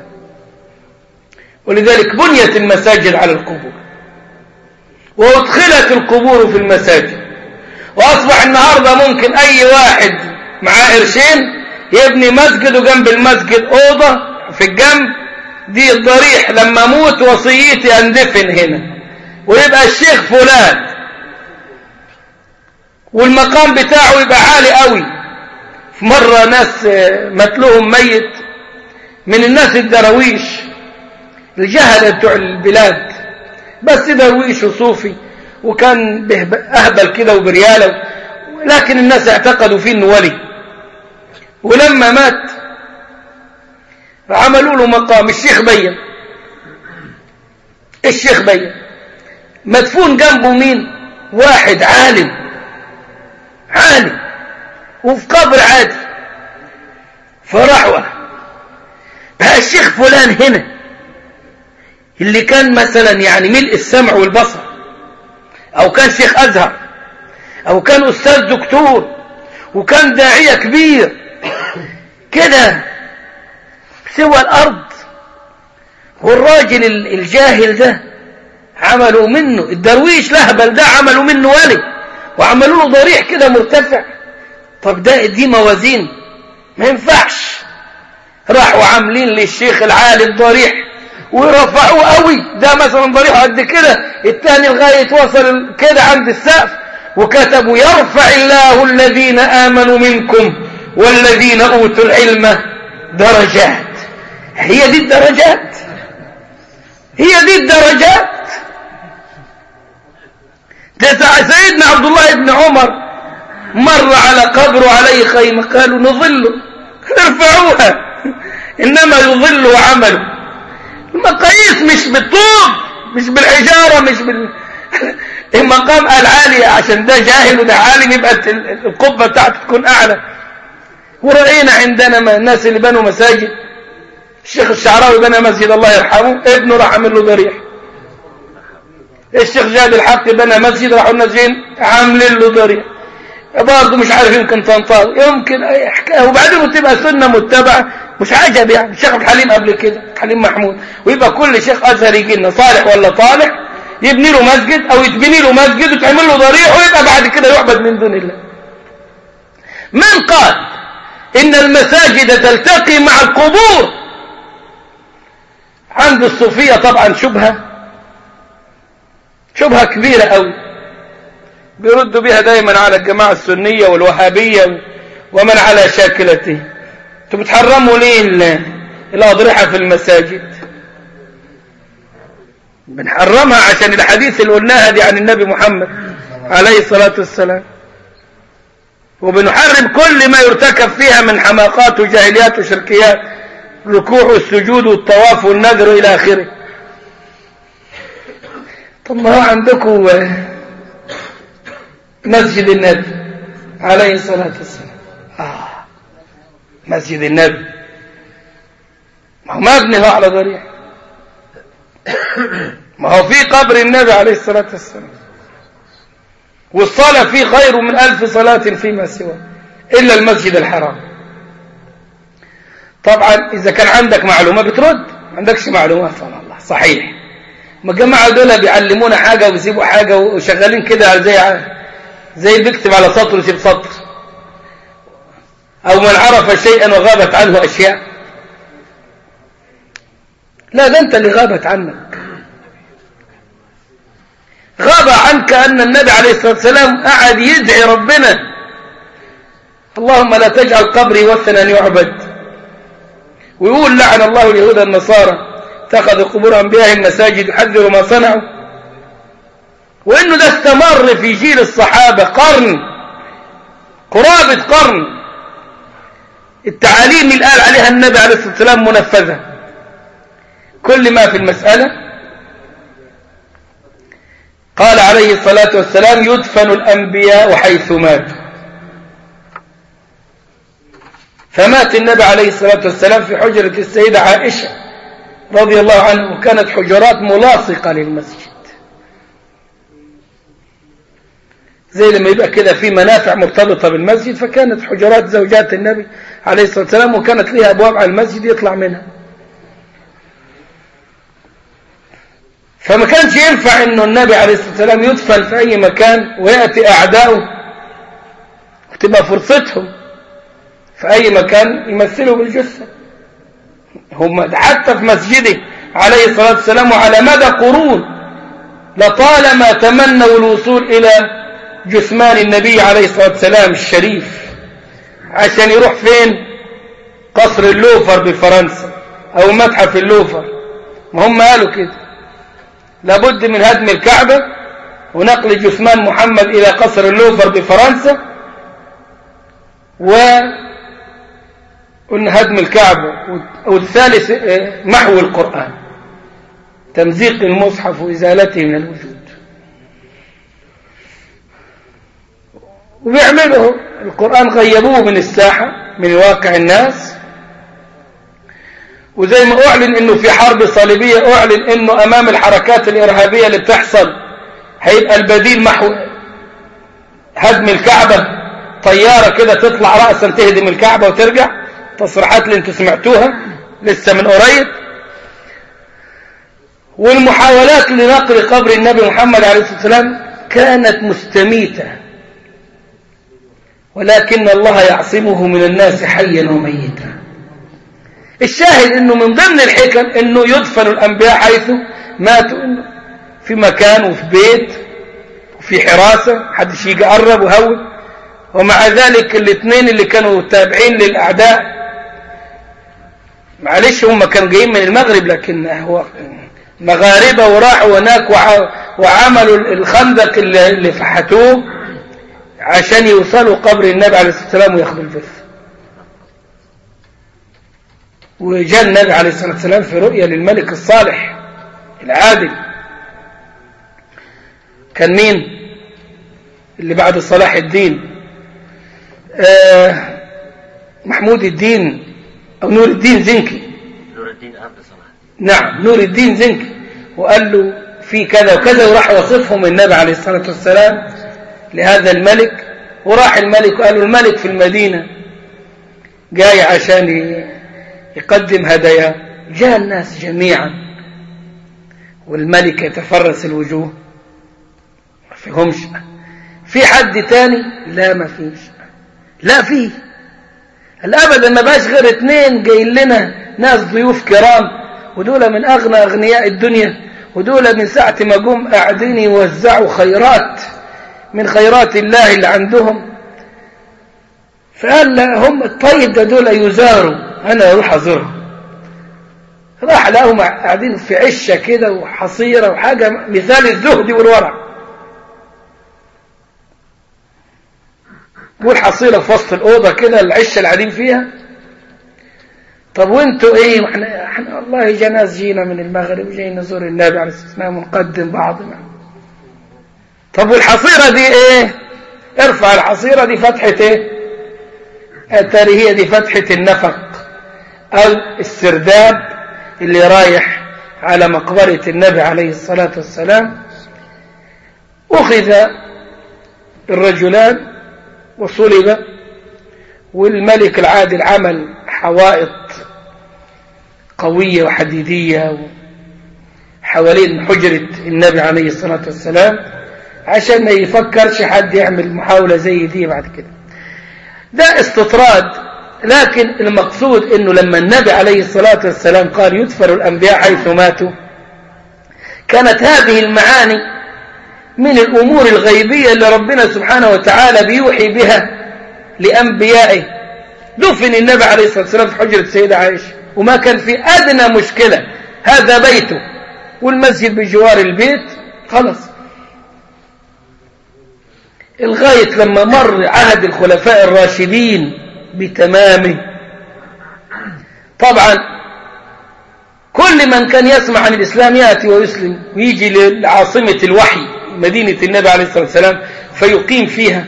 ولذلك بنيت المساجد على القبور وادخلت القبور في المساجد وأصبح النهاردة ممكن أي واحد معاه قرشين يبني مسجد وجنب المسجد أوضة في الجنب دي الضريح لما أموت وصيتي أندفن هنا ويبقى الشيخ فلان والمقام بتاعه يبقى عالي قوي في مرة ناس متلهم ميت من الناس الدراويش الجهلة بتوع البلاد بس درويش وصوفي وكان أهبل كده وبريالة لكن الناس اعتقدوا فيه انه ولي ولما مات عملوا له مقام الشيخ بين الشيخ بين مدفون جنبه مين واحد عالم عالم وفي قبر عادي فرحوة بقى الشيخ فلان هنا اللي كان مثلا يعني ملء السمع والبصر او كان شيخ ازهر او كان استاذ دكتور وكان داعية كبير كده سوى الارض والراجل الجاهل ده عملوا منه الدرويش لهبل ده عملوا منه ولي وعملوا له ضريح كده مرتفع طب ده دي موازين ما ينفعش راحوا عاملين للشيخ العالي الضريح ورفعوه قوي ده مثلا ضريحه قد كده الثاني لغايه وصل كده عند السقف وكتبوا يرفع الله الذين امنوا منكم والذين اوتوا العلم درجات هي دي الدرجات هي دي الدرجات سيدنا عبد الله بن عمر مر على قبر عليه خيمة قالوا نظله ارفعوها إنما يظل عمله المقاييس مش بالطوب مش بالحجارة مش بال المقام قال عالي عشان ده جاهل وده عالم يبقى القبة بتاعته تكون أعلى ورأينا عندنا الناس اللي بنوا مساجد الشيخ الشعراوي بنى مسجد الله يرحمه ابنه راح عمل له ضريح الشيخ جاد الحق بنى مسجد راحوا الناس جايين عاملين له ضريح برضه مش عارف يمكن تنطال يمكن اي حكايه وبعدين تبقى سنه متبعه مش عجب يعني الشيخ عبد الحليم قبل كده حليم محمود ويبقى كل شيخ ازهر يجي لنا صالح ولا طالح يبني له مسجد او يتبني له مسجد وتعمل له ضريح ويبقى بعد كده يعبد من دون الله من قال ان المساجد تلتقي مع القبور عند الصوفيه طبعا شبهه شبهه كبيره قوي بيردوا بها دايما على الجماعه السنيه والوهابيه ومن على شاكلته انتوا بتحرموا ليه ال- الاضرحه في المساجد بنحرمها عشان الحديث اللي قلناها دي عن النبي محمد عليه الصلاه والسلام وبنحرم كل ما يرتكب فيها من حماقات وجاهليات وشركيات الركوع والسجود والطواف والنذر الى اخره طب ما هو عندكم مسجد النبي عليه الصلاه والسلام آه. مسجد النبي ما هو مبني هو على ضريح ما هو في قبر النبي عليه الصلاة والسلام والصلاة فيه خير من ألف صلاة فيما سواه إلا المسجد الحرام طبعا إذا كان عندك معلومة بترد ما عندكش معلومة فما الله صحيح ما الجماعة دول بيعلمونا حاجة ويسيبوا حاجة وشغالين كده زي زي اللي بيكتب على سطر ويسيب سطر أو من عرف شيئا وغابت عنه أشياء لا ده أنت اللي غابت عنك غاب عنك أن النبي عليه الصلاة والسلام قعد يدعي ربنا اللهم لا تجعل قبري وثنا يعبد ويقول لعن الله اليهود النصارى اتخذوا قبور أنبيائهم مساجد يحذروا ما صنعوا وإنه ده استمر في جيل الصحابة قرن قرابة قرن التعاليم اللي قال عليها النبي عليه الصلاة والسلام منفذة كل ما في المسألة قال عليه الصلاة والسلام يدفن الأنبياء حيث ماتوا فمات النبي عليه الصلاة والسلام في حجرة السيدة عائشة رضي الله عنه وكانت حجرات ملاصقة للمسجد زي لما يبقى كده في منافع مرتبطة بالمسجد فكانت حجرات زوجات النبي عليه الصلاة والسلام وكانت لها أبواب على المسجد يطلع منها فما كانش ينفع انه النبي عليه الصلاة والسلام يدفن في اي مكان ويأتي اعداؤه وتبقى فرصتهم في اي مكان يمثلوا بالجثة هم حتى في مسجده عليه الصلاة والسلام وعلى مدى قرون لطالما تمنوا الوصول الى جثمان النبي عليه الصلاة والسلام الشريف عشان يروح فين قصر اللوفر بفرنسا او متحف اللوفر ما هم قالوا كده لابد من هدم الكعبة ونقل جثمان محمد إلى قصر اللوفر بفرنسا و قلنا هدم الكعبة والثالث محو القرآن تمزيق المصحف وإزالته من الوجود وبيعملوا القرآن غيبوه من الساحة من واقع الناس وزي ما أعلن أنه في حرب صليبية أعلن أنه أمام الحركات الإرهابية اللي بتحصل هيبقى البديل محو هدم الكعبة طيارة كده تطلع رأسا تهدم الكعبة وترجع تصريحات اللي انتوا سمعتوها لسه من قريب والمحاولات لنقل قبر النبي محمد عليه الصلاة والسلام كانت مستميتة ولكن الله يعصمه من الناس حيا وميتا الشاهد انه من ضمن الحكم انه يدفن الانبياء حيث ماتوا انه في مكان وفي بيت وفي حراسة حدش يجي قرب وهول ومع ذلك الاثنين اللي كانوا تابعين للأعداء معلش هم كانوا جايين من المغرب لكن هو مغاربة وراحوا هناك وعملوا الخندق اللي, اللي فحتوه عشان يوصلوا قبر النبي عليه الصلاة والسلام وياخدوا الجثة وجاء النبي عليه الصلاة والسلام في رؤية للملك الصالح العادل كان مين اللي بعد صلاح الدين آه محمود الدين أو نور الدين زنكي نور الدين عبد صلاح نعم نور الدين زنكي وقال له في كذا وكذا وراح وصفهم النبي عليه الصلاة والسلام لهذا الملك وراح الملك وقال له الملك في المدينة جاي عشان يقدم هدايا جاء الناس جميعا والملك يتفرس الوجوه ما فيهمش في حد تاني لا ما فيش لا فيه الأبدا ما باش غير اتنين جايين لنا ناس ضيوف كرام ودول من أغنى أغنياء الدنيا ودول من ساعة ما جم قاعدين يوزعوا خيرات من خيرات الله اللي عندهم فقال لا هم الطيب ده دول يزاروا أنا أروح أزورهم راح لهم قاعدين في عشة كده وحصيرة وحاجة مثال الزهد والورع والحصيرة في وسط الأوضة كده العشة اللي قاعدين فيها طب وانتوا ايه احنا, احنا والله جناز جينا من المغرب جايين نزور النبي عليه الصلاة والسلام ونقدم بعضنا طب والحصيرة دي ايه ارفع الحصيرة دي فتحة ايه اتاري هي دي فتحة النفق او السرداب اللي رايح على مقبرة النبي عليه الصلاة والسلام أخذ الرجلان وصلب والملك العادل عمل حوائط قوية وحديدية حوالين حجرة النبي عليه الصلاة والسلام عشان ما يفكرش حد يعمل محاولة زي دي بعد كده ده استطراد لكن المقصود انه لما النبي عليه الصلاة والسلام قال يدفن الانبياء حيث ماتوا كانت هذه المعاني من الامور الغيبية اللي ربنا سبحانه وتعالى بيوحي بها لانبيائه دفن النبي عليه الصلاة والسلام في حجرة سيدة عائشة وما كان في ادنى مشكلة هذا بيته والمسجد بجوار البيت خلاص الغاية لما مر عهد الخلفاء الراشدين بتمامه طبعا كل من كان يسمع عن الإسلام يأتي ويسلم ويجي لعاصمة الوحي مدينة النبي عليه الصلاة والسلام فيقيم فيها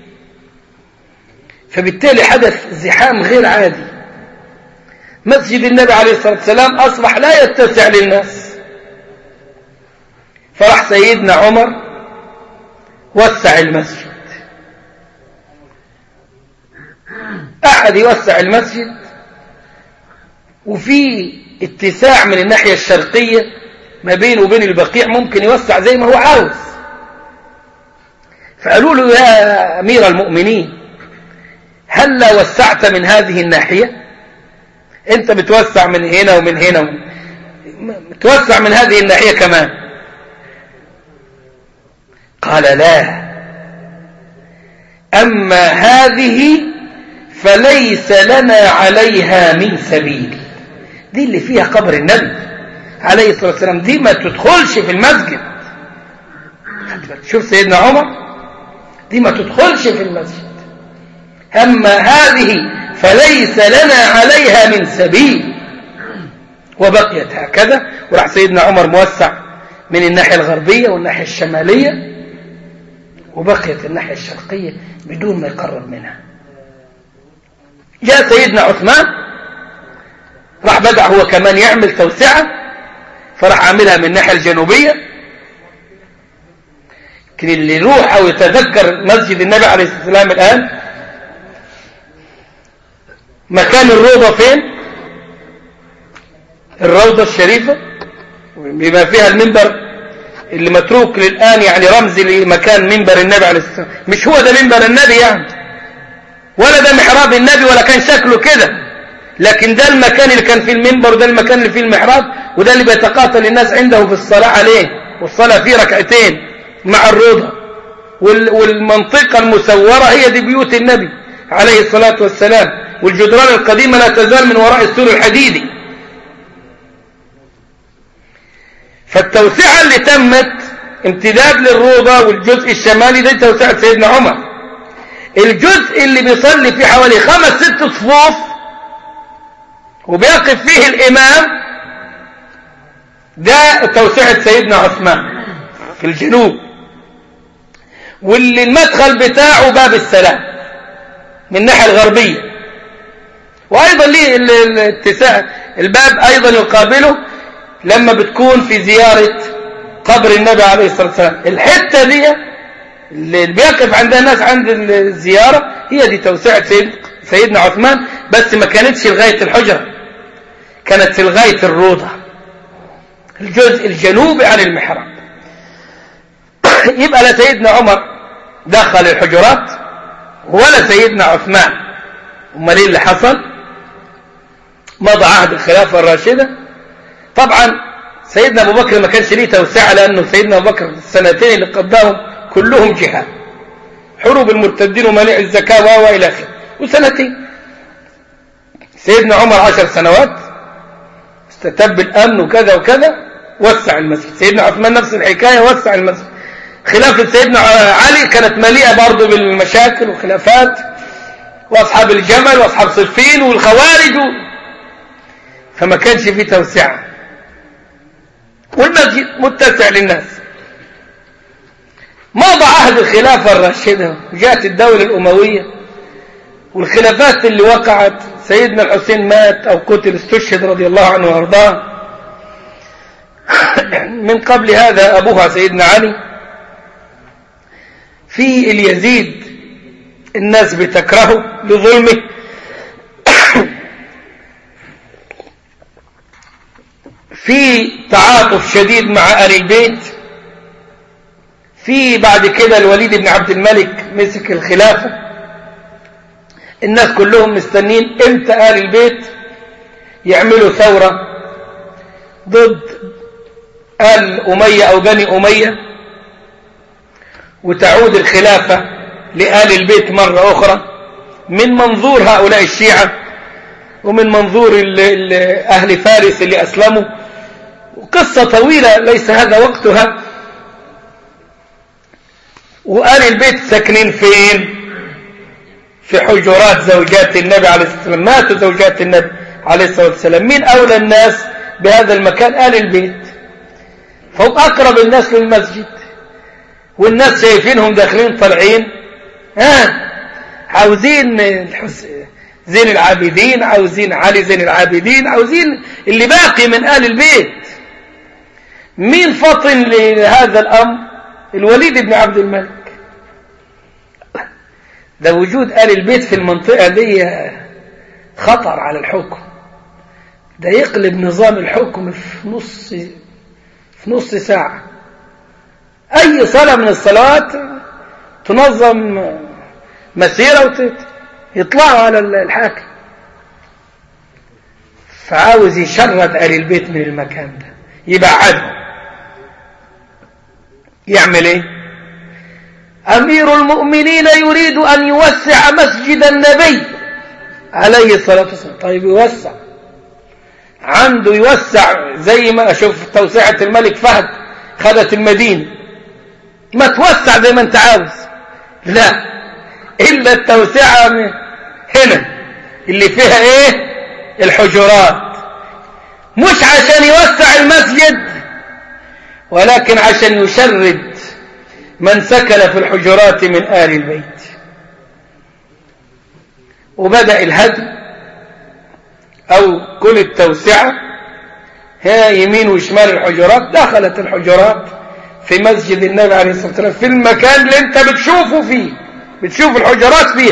فبالتالي حدث زحام غير عادي مسجد النبي عليه الصلاة والسلام أصبح لا يتسع للناس فراح سيدنا عمر وسع المسجد أحد يوسع المسجد وفي اتساع من الناحية الشرقية ما بينه وبين البقيع ممكن يوسع زي ما هو عاوز فقالوا له يا أمير المؤمنين هل لا وسعت من هذه الناحية انت بتوسع من هنا ومن هنا ومن توسع من هذه الناحية كمان قال لا أما هذه فليس لنا عليها من سبيل دي اللي فيها قبر النبي عليه الصلاة والسلام دي ما تدخلش في المسجد شوف سيدنا عمر دي ما تدخلش في المسجد أما هذه فليس لنا عليها من سبيل وبقيت هكذا وراح سيدنا عمر موسع من الناحية الغربية والناحية الشمالية وبقيت الناحية الشرقية بدون ما يقرب منها جاء سيدنا عثمان راح بدأ هو كمان يعمل توسعة فراح عاملها من الناحية الجنوبية لكن اللي يروح أو يتذكر مسجد النبي عليه الصلاة والسلام الآن مكان الروضة فين الروضة الشريفة بما فيها المنبر اللي متروك للآن يعني رمز لمكان منبر النبي عليه الصلاة والسلام مش هو ده منبر النبي يعني ولا ده محراب النبي ولا كان شكله كده لكن ده المكان اللي كان فيه المنبر وده المكان اللي فيه المحراب وده اللي بيتقاتل الناس عنده في الصلاة عليه والصلاة فيه ركعتين مع الروضة والمنطقة المسورة هي دي بيوت النبي عليه الصلاة والسلام والجدران القديمة لا تزال من وراء السور الحديدي فالتوسعة اللي تمت امتداد للروضة والجزء الشمالي دي توسعة سيدنا عمر الجزء اللي بيصلي فيه حوالي خمس ست صفوف وبيقف فيه الإمام ده توسعة سيدنا عثمان في الجنوب واللي المدخل بتاعه باب السلام من الناحية الغربية وأيضا ليه الاتساع الباب أيضا يقابله لما بتكون في زيارة قبر النبي عليه الصلاة والسلام الحتة دي اللي بيقف عندها الناس عند الزيارة هي دي توسعة سيد سيدنا عثمان بس ما كانتش لغاية الحجرة كانت في لغاية الروضة الجزء الجنوبي عن المحراب يبقى لا سيدنا عمر دخل الحجرات ولا سيدنا عثمان امال ايه اللي حصل مضى عهد الخلافة الراشدة طبعا سيدنا ابو بكر ما كانش ليه توسعة لانه سيدنا ابو بكر السنتين اللي قضاهم كلهم جهاد حروب المرتدين ومنع الزكاة والى اخره وسنتين سيدنا عمر عشر سنوات استتب الامن وكذا وكذا وسع المسجد سيدنا عثمان نفس الحكاية وسع المسجد خلافة سيدنا علي كانت مليئة برضه بالمشاكل والخلافات واصحاب الجمل واصحاب صفين والخوارج و... فما كانش فيه توسعة والمسجد متسع للناس مضى عهد الخلافة الراشدة وجاءت الدولة الأموية والخلافات اللي وقعت سيدنا الحسين مات أو قتل استشهد رضي الله عنه وارضاه من قبل هذا أبوها سيدنا علي في اليزيد الناس بتكرهه لظلمه في تعاطف شديد مع آل البيت في بعد كده الوليد بن عبد الملك مسك الخلافة الناس كلهم مستنين امتى آل البيت يعملوا ثورة ضد آل أمية أو بني أمية وتعود الخلافة لآل البيت مرة أخرى من منظور هؤلاء الشيعة ومن منظور ال ال أهل فارس اللي أسلموا وقصة طويلة ليس هذا وقتها وآل البيت ساكنين فين في حجرات زوجات النبي عليه الصلاة والسلام ماتوا زوجات النبي عليه الصلاة والسلام مين أولى الناس بهذا المكان آل البيت فهم أقرب الناس للمسجد والناس شايفينهم داخلين طالعين ها عاوزين الحس... زين العابدين عاوزين علي زين العابدين عاوزين اللي باقي من آل البيت مين فطن لهذا الأمر الوليد بن عبد الملك ده وجود آل البيت في المنطقة دي خطر على الحكم ده يقلب نظام الحكم في نص في نص ساعة أي صلاة من الصلوات تنظم مسيرة ويطلعوا على الحاكم فعاوز يشرد آل البيت من المكان ده يبعدهم يعمل ايه أمير المؤمنين يريد أن يوسع مسجد النبي عليه الصلاة والسلام طيب يوسع عنده يوسع زي ما أشوف توسعة الملك فهد خدت المدينة ما توسع زي ما انت عاوز لا إلا التوسعة هنا اللي فيها ايه الحجرات مش عشان يوسع المسجد ولكن عشان يشرد من سكن في الحجرات من آل البيت وبدأ الهدم أو كل التوسعة هي يمين وشمال الحجرات دخلت الحجرات في مسجد النبي عليه الصلاة والسلام في المكان اللي انت بتشوفه فيه بتشوف الحجرات فيه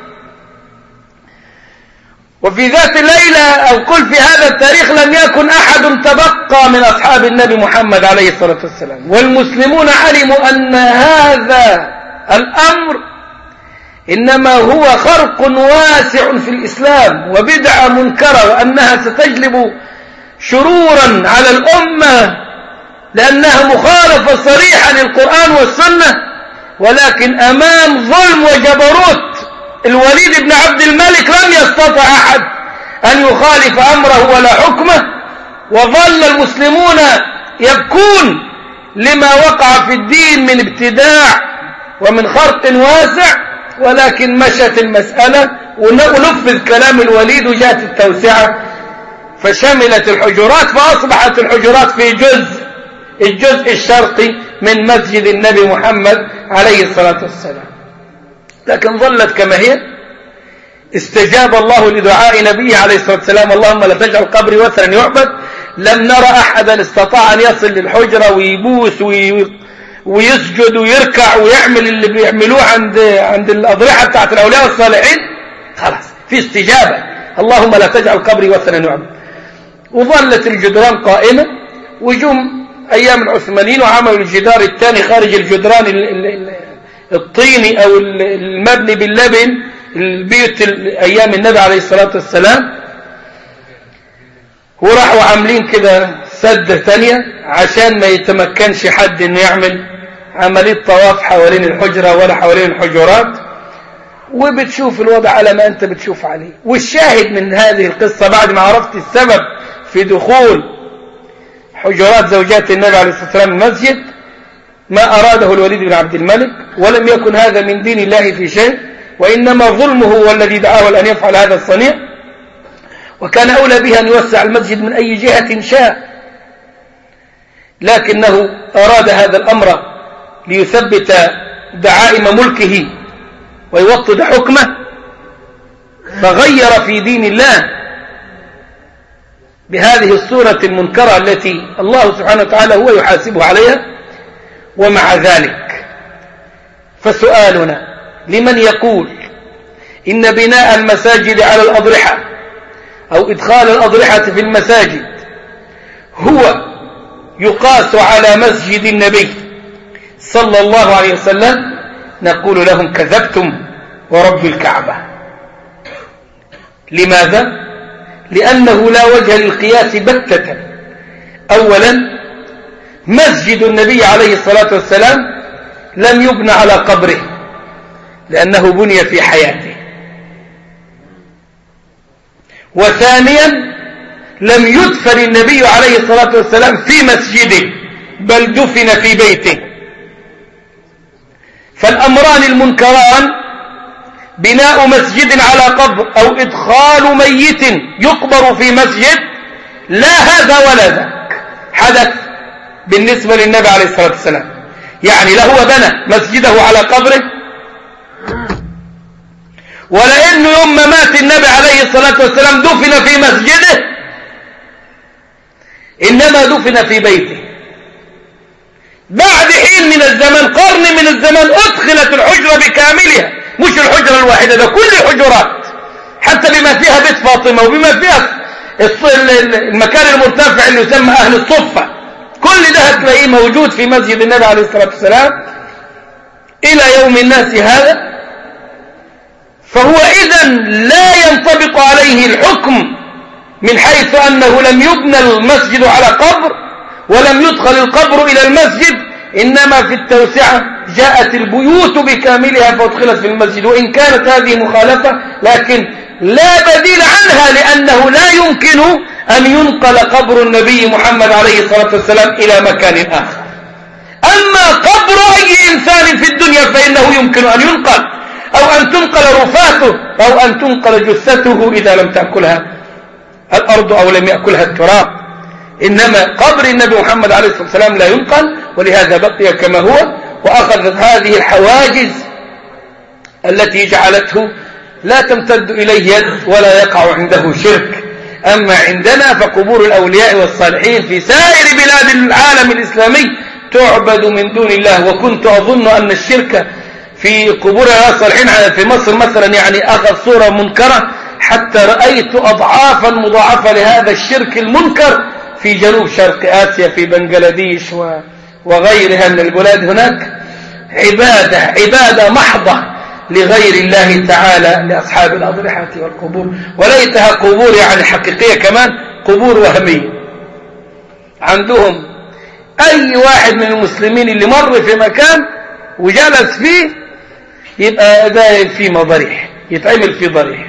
وفي ذات الليلة أو قل في هذا التاريخ لم يكن أحد تبقى من أصحاب النبي محمد عليه الصلاة والسلام والمسلمون علموا أن هذا الأمر إنما هو خرق واسع في الإسلام وبدعة منكرة وأنها ستجلب شرورا على الأمة لأنها مخالفة صريحة للقرآن والسنة ولكن أمام ظلم وجبروت الوليد بن عبد الملك لم يستطع أحد أن يخالف أمره ولا حكمه وظل المسلمون يبكون لما وقع في الدين من ابتداع ومن خرق واسع ولكن مشت المسألة ونفذ كلام الوليد وجاءت التوسعة فشملت الحجرات فأصبحت الحجرات في جزء الجزء الشرقي من مسجد النبي محمد عليه الصلاة والسلام لكن ظلت كما هي استجاب الله لدعاء نبيه عليه الصلاة والسلام اللهم لا تجعل قبري وثرا يعبد لم نرى أحدا استطاع أن يصل للحجرة ويبوس وي... ويسجد ويركع ويعمل اللي بيعملوه عند عند الأضرحة بتاعت الأولياء الصالحين خلاص في استجابة اللهم لا تجعل قبري وثنا يعبد وظلت الجدران قائمة وجم أيام العثمانيين وعملوا الجدار الثاني خارج الجدران ال- ال- ال- الطيني أو ال- المبني باللبن البيوت ال- أيام النبي عليه الصلاة والسلام وراحوا عاملين كده سد ثانية عشان ما يتمكنش حد انه يعمل عملية طواف حوالين الحجرة ولا حوالين الحجرات وبتشوف الوضع على ما انت بتشوف عليه والشاهد من هذه القصة بعد ما عرفت السبب في دخول حجرات زوجات النبي عليه الصلاة والسلام المسجد ما أراده الوليد بن عبد الملك ولم يكن هذا من دين الله في شيء وإنما ظلمه هو الذي دعاه لأن يفعل هذا الصنيع وكان أولى به أن يوسع المسجد من أي جهة شاء لكنه أراد هذا الأمر ليثبت دعائم ملكه ويوطد حكمه فغير في دين الله بهذه الصورة المنكرة التي الله سبحانه وتعالى هو يحاسبه عليها ومع ذلك فسؤالنا لمن يقول إن بناء المساجد على الأضرحة أو إدخال الأضرحة في المساجد هو يقاس على مسجد النبي صلى الله عليه وسلم نقول لهم كذبتم ورب الكعبة لماذا؟ لأنه لا وجه للقياس بتة أولا مسجد النبي عليه الصلاة والسلام لم يبنى على قبره لأنه بني في حياته وثانيا لم يدفن النبي عليه الصلاة والسلام في مسجده بل دفن في بيته فالأمران المنكران بناء مسجد على قبر أو إدخال ميت يقبر في مسجد لا هذا ولا ذاك حدث بالنسبة للنبي عليه الصلاة والسلام يعني لا هو بنى مسجده على قبره ولأنه يوم ما مات النبي عليه الصلاة والسلام دفن في مسجده إنما دفن في بيته بعد حين من الزمن قرن من الزمن أدخلت الحجرة بكاملها مش الحجرة الواحدة ده كل الحجرات حتى بما فيها بيت فاطمة وبما فيها المكان المرتفع اللي يسمى أهل الصفة كل ده هتلاقيه موجود في مسجد النبي عليه الصلاة والسلام إلى يوم الناس هذا فهو إذا لا ينطبق عليه الحكم من حيث أنه لم يبنى المسجد على قبر ولم يدخل القبر إلى المسجد إنما في التوسعة جاءت البيوت بكاملها فادخلت في المسجد وإن كانت هذه مخالفة لكن لا بديل عنها لأنه لا يمكن أن ينقل قبر النبي محمد عليه الصلاة والسلام إلى مكان آخر أما قبر أي إنسان في الدنيا فإنه يمكن أن ينقل أو أن تنقل رفاته أو أن تنقل جثته إذا لم تأكلها الأرض أو لم يأكلها التراب إنما قبر النبي محمد عليه الصلاة والسلام لا ينقل ولهذا بقي كما هو وأخذت هذه الحواجز التي جعلته لا تمتد إليه يد ولا يقع عنده شرك أما عندنا فقبور الأولياء والصالحين في سائر بلاد العالم الإسلامي تعبد من دون الله وكنت أظن أن الشرك في قبور الصالحين في مصر مثلا يعني أخذ صورة منكرة حتى رأيت أضعافا مضاعفة لهذا الشرك المنكر في جنوب شرق آسيا في بنغلاديش وغيرها من البلاد هناك عبادة عبادة محضة لغير الله تعالى لأصحاب الأضرحة والقبور وليتها قبور يعني حقيقية كمان قبور وهمية عندهم أي واحد من المسلمين اللي مر في مكان وجلس فيه يبقى ده في ضريح يتعمل فيه ضريح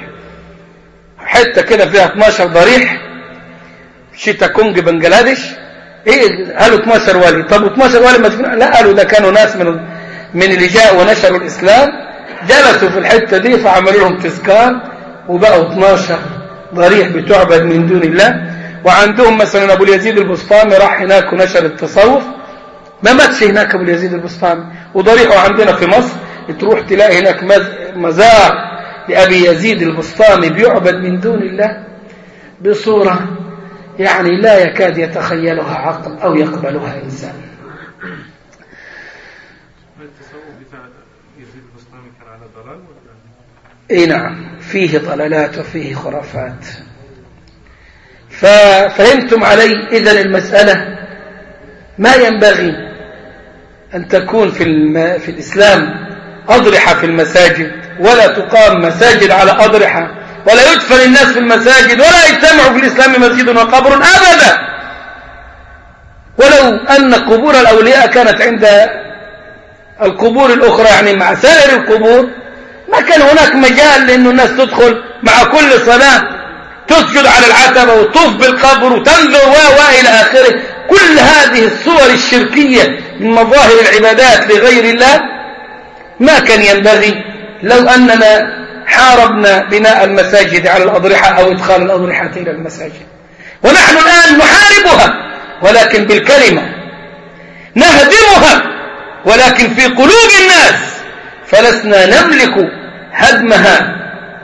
حتة كده فيها 12 ضريح شيتا كونج بنجلاديش ايه قالوا 12 ولي طب 12 ولي مدفون لا قالوا ده كانوا ناس من من اللي جاءوا ونشروا الاسلام جلسوا في الحتة دي فعملوا لهم تذكار وبقوا 12 ضريح بتعبد من دون الله وعندهم مثلا ابو اليزيد البسطامي راح هناك ونشر التصوف ما ماتش هناك ابو اليزيد البسطامي وضريحه عندنا في مصر تروح تلاقي هناك مزار لأبي يزيد البسطامي بيعبد من دون الله بصورة يعني لا يكاد يتخيلها عقل أو يقبلها إنسان اي نعم فيه ضلالات وفيه خرافات ففهمتم علي إذا المسألة ما ينبغي أن تكون في, الم... في الإسلام أضرحة في المساجد ولا تقام مساجد على أضرحة ولا يدفن الناس في المساجد ولا يجتمع في الإسلام مسجد وقبر أبدا ولو أن قبور الأولياء كانت عند القبور الأخرى يعني مع سائر القبور ما كان هناك مجال لأن الناس تدخل مع كل صلاة تسجد على العتبة وتطوف بالقبر وتنذر و إلى آخره كل هذه الصور الشركية من مظاهر العبادات لغير الله ما كان ينبغي لو أننا حاربنا بناء المساجد على الأضرحة أو إدخال الأضرحة إلى المساجد ونحن الآن نحاربها ولكن بالكلمة نهدمها ولكن في قلوب الناس فلسنا نملك هدمها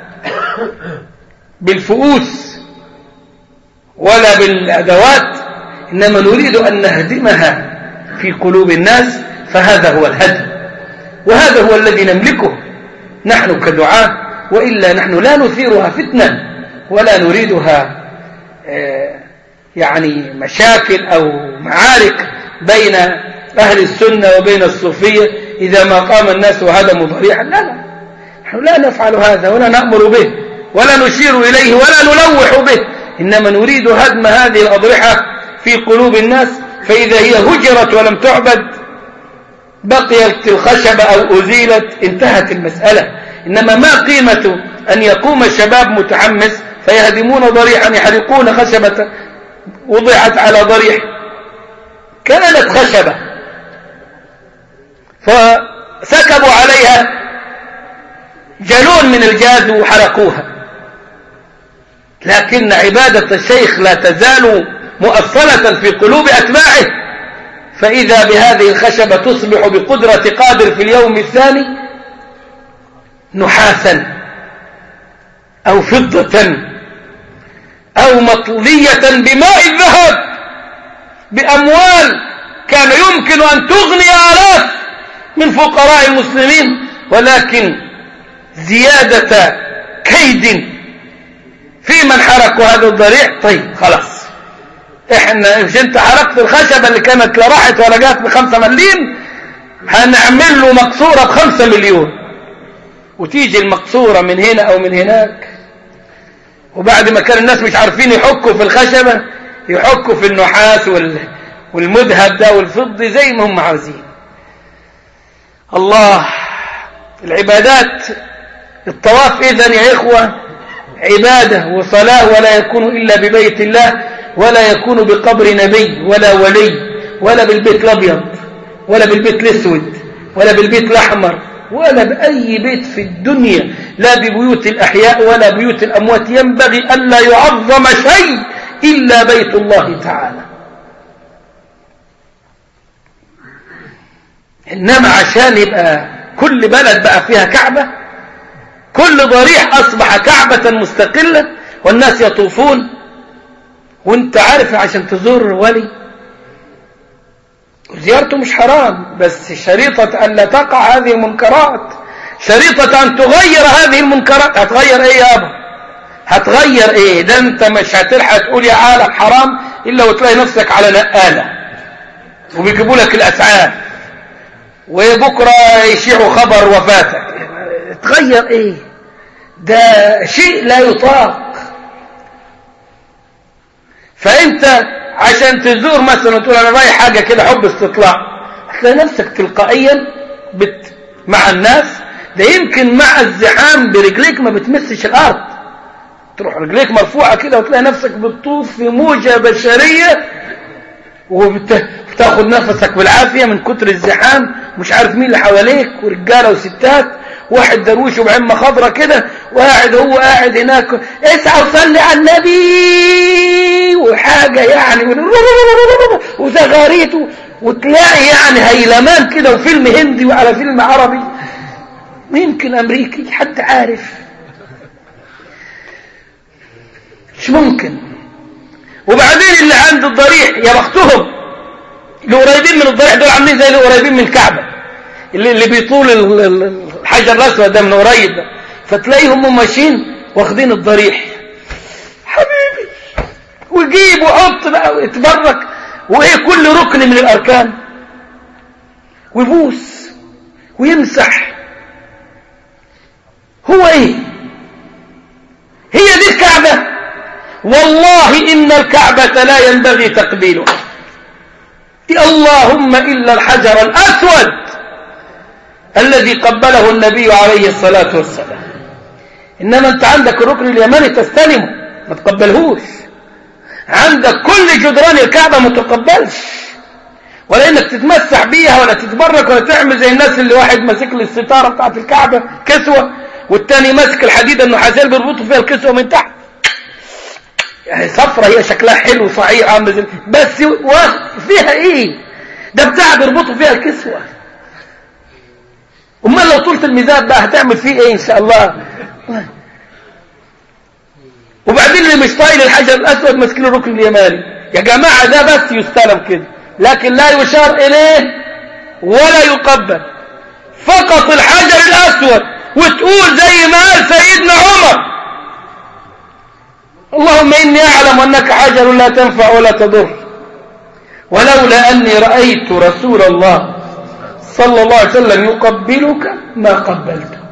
بالفؤوس ولا بالأدوات إنما نريد أن نهدمها في قلوب الناس فهذا هو الهدم وهذا هو الذي نملكه نحن كدعاة وإلا نحن لا نثيرها فتنة ولا نريدها آه، يعني مشاكل أو معارك بين أهل السنة وبين الصوفية إذا ما قام الناس وهدموا ضريحا لا لا نحن لا نفعل هذا ولا نأمر به ولا نشير إليه ولا نلوح به إنما نريد هدم هذه الأضرحة في قلوب الناس فإذا هي هجرت ولم تعبد بقيت الخشبة أو أزيلت انتهت المسألة إنما ما قيمة أن يقوم الشباب متحمس فيهدمون ضريحا يحرقون خشبة وضعت على ضريح كانت خشبة فسكبوا عليها جلون من الجاز وحرقوها لكن عبادة الشيخ لا تزال مؤصلة في قلوب أتباعه فإذا بهذه الخشبة تصبح بقدرة قادر في اليوم الثاني نحاسا أو فضة أو مطلية بماء الذهب بأموال كان يمكن أن تغني آلاف من فقراء المسلمين ولكن زيادة كيد في من حركوا هذا الضريع طيب خلاص احنا مش انت حركت الخشبة اللي كانت لا راحت ولا جات بخمسة مليم هنعمل له مقصورة بخمسة مليون وتيجي المقصورة من هنا او من هناك وبعد ما كان الناس مش عارفين يحكوا في الخشبة يحكوا في النحاس والمذهب ده والفضي زي ما هم عاوزين الله العبادات الطواف إذن يا إخوة عبادة وصلاة ولا يكون إلا ببيت الله ولا يكون بقبر نبي ولا ولي ولا بالبيت الأبيض ولا بالبيت الأسود ولا بالبيت الأحمر ولا بأي بيت في الدنيا لا ببيوت الأحياء ولا بيوت الأموات ينبغي ألا يعظم شيء إلا بيت الله تعالى إنما عشان يبقى كل بلد بقى فيها كعبة كل ضريح أصبح كعبة مستقلة والناس يطوفون وانت عارف عشان تزور ولي زيارته مش حرام بس شريطة أن لا تقع هذه المنكرات شريطة أن تغير هذه المنكرات هتغير ايه يا أبا هتغير ايه ده انت مش هتلحق تقول يا عالم حرام إلا وتلاقي نفسك على نقالة وبيجيبوا لك الأسعار وبكرة يشيعوا خبر وفاتك تغير ايه ده شيء لا يطاق فانت عشان تزور مثلا تقول انا رايح حاجة كده حب استطلاع هتلاقي نفسك تلقائيا بت مع الناس ده يمكن مع الزحام برجليك ما بتمسش الارض تروح رجليك مرفوعة كده وتلاقي نفسك بتطوف في موجة بشرية وبتاخد نفسك بالعافية من كتر الزحام مش عارف مين اللي حواليك ورجالة وستات واحد درويش وبعمة خضرة كده وقاعد هو قاعد هناك اسعى وصلي على النبي وحاجة يعني وزغاريت وتلاقي يعني هيلمان كده وفيلم هندي وعلى فيلم عربي يمكن امريكي حد عارف مش ممكن وبعدين اللي عند الضريح يا بختهم اللي قريبين من الضريح دول عاملين زي اللي قريبين من الكعبة اللي, اللي بيطول ال- ال- الحجر الأسود ده من قريب ده فتلاقيهم هم ماشيين واخدين الضريح حبيبي وجيب وحط بقى ويتبرك وايه كل ركن من الاركان ويبوس ويمسح هو ايه هي دي الكعبة والله ان الكعبة لا ينبغي تقبيلها اللهم الا الحجر الاسود الذي قبله النبي عليه الصلاة والسلام انما انت عندك الركن اليماني تستلمه ما تقبلهوش عندك كل جدران الكعبة ما تقبلش ولا انك تتمسح بيها ولا تتبرك ولا تعمل زي الناس اللي واحد ماسك لي الستارة بتاعت الكعبة كسوة والتاني ماسك الحديدة النحاسية اللي بيربطوا فيها الكسوة من تحت يعني صفرة هي شكلها حلو صحيح عامل زي بس واقف فيها ايه ده بتاع بيربطوا فيها الكسوة امال لو طولت الميزان بقى هتعمل فيه ايه ان شاء الله وبعدين اللي مش طايل الحجر الاسود ماسكين الركن اليماني يا جماعه ده بس يستلم كده لكن لا يشار اليه ولا يقبل فقط الحجر الاسود وتقول زي ما قال سيدنا عمر اللهم اني اعلم انك حجر لا تنفع ولا تضر ولولا اني رايت رسول الله صلى الله عليه وسلم يقبلك ما قبلتك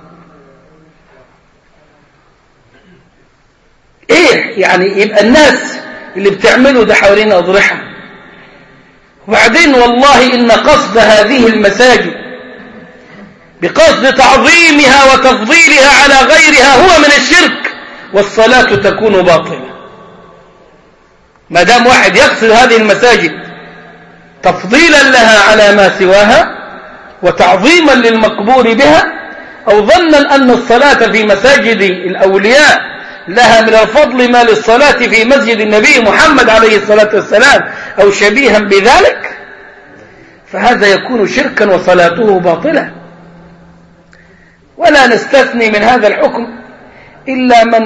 ايه يعني يبقى الناس اللي بتعملوا ده حوالين اضرحه وبعدين والله ان قصد هذه المساجد بقصد تعظيمها وتفضيلها على غيرها هو من الشرك والصلاة تكون باطلة ما دام واحد يقصد هذه المساجد تفضيلا لها على ما سواها وتعظيما للمقبور بها أو ظنا أن الصلاة في مساجد الأولياء لها من الفضل ما للصلاة في مسجد النبي محمد عليه الصلاة والسلام أو شبيها بذلك فهذا يكون شركا وصلاته باطلة ولا نستثني من هذا الحكم إلا من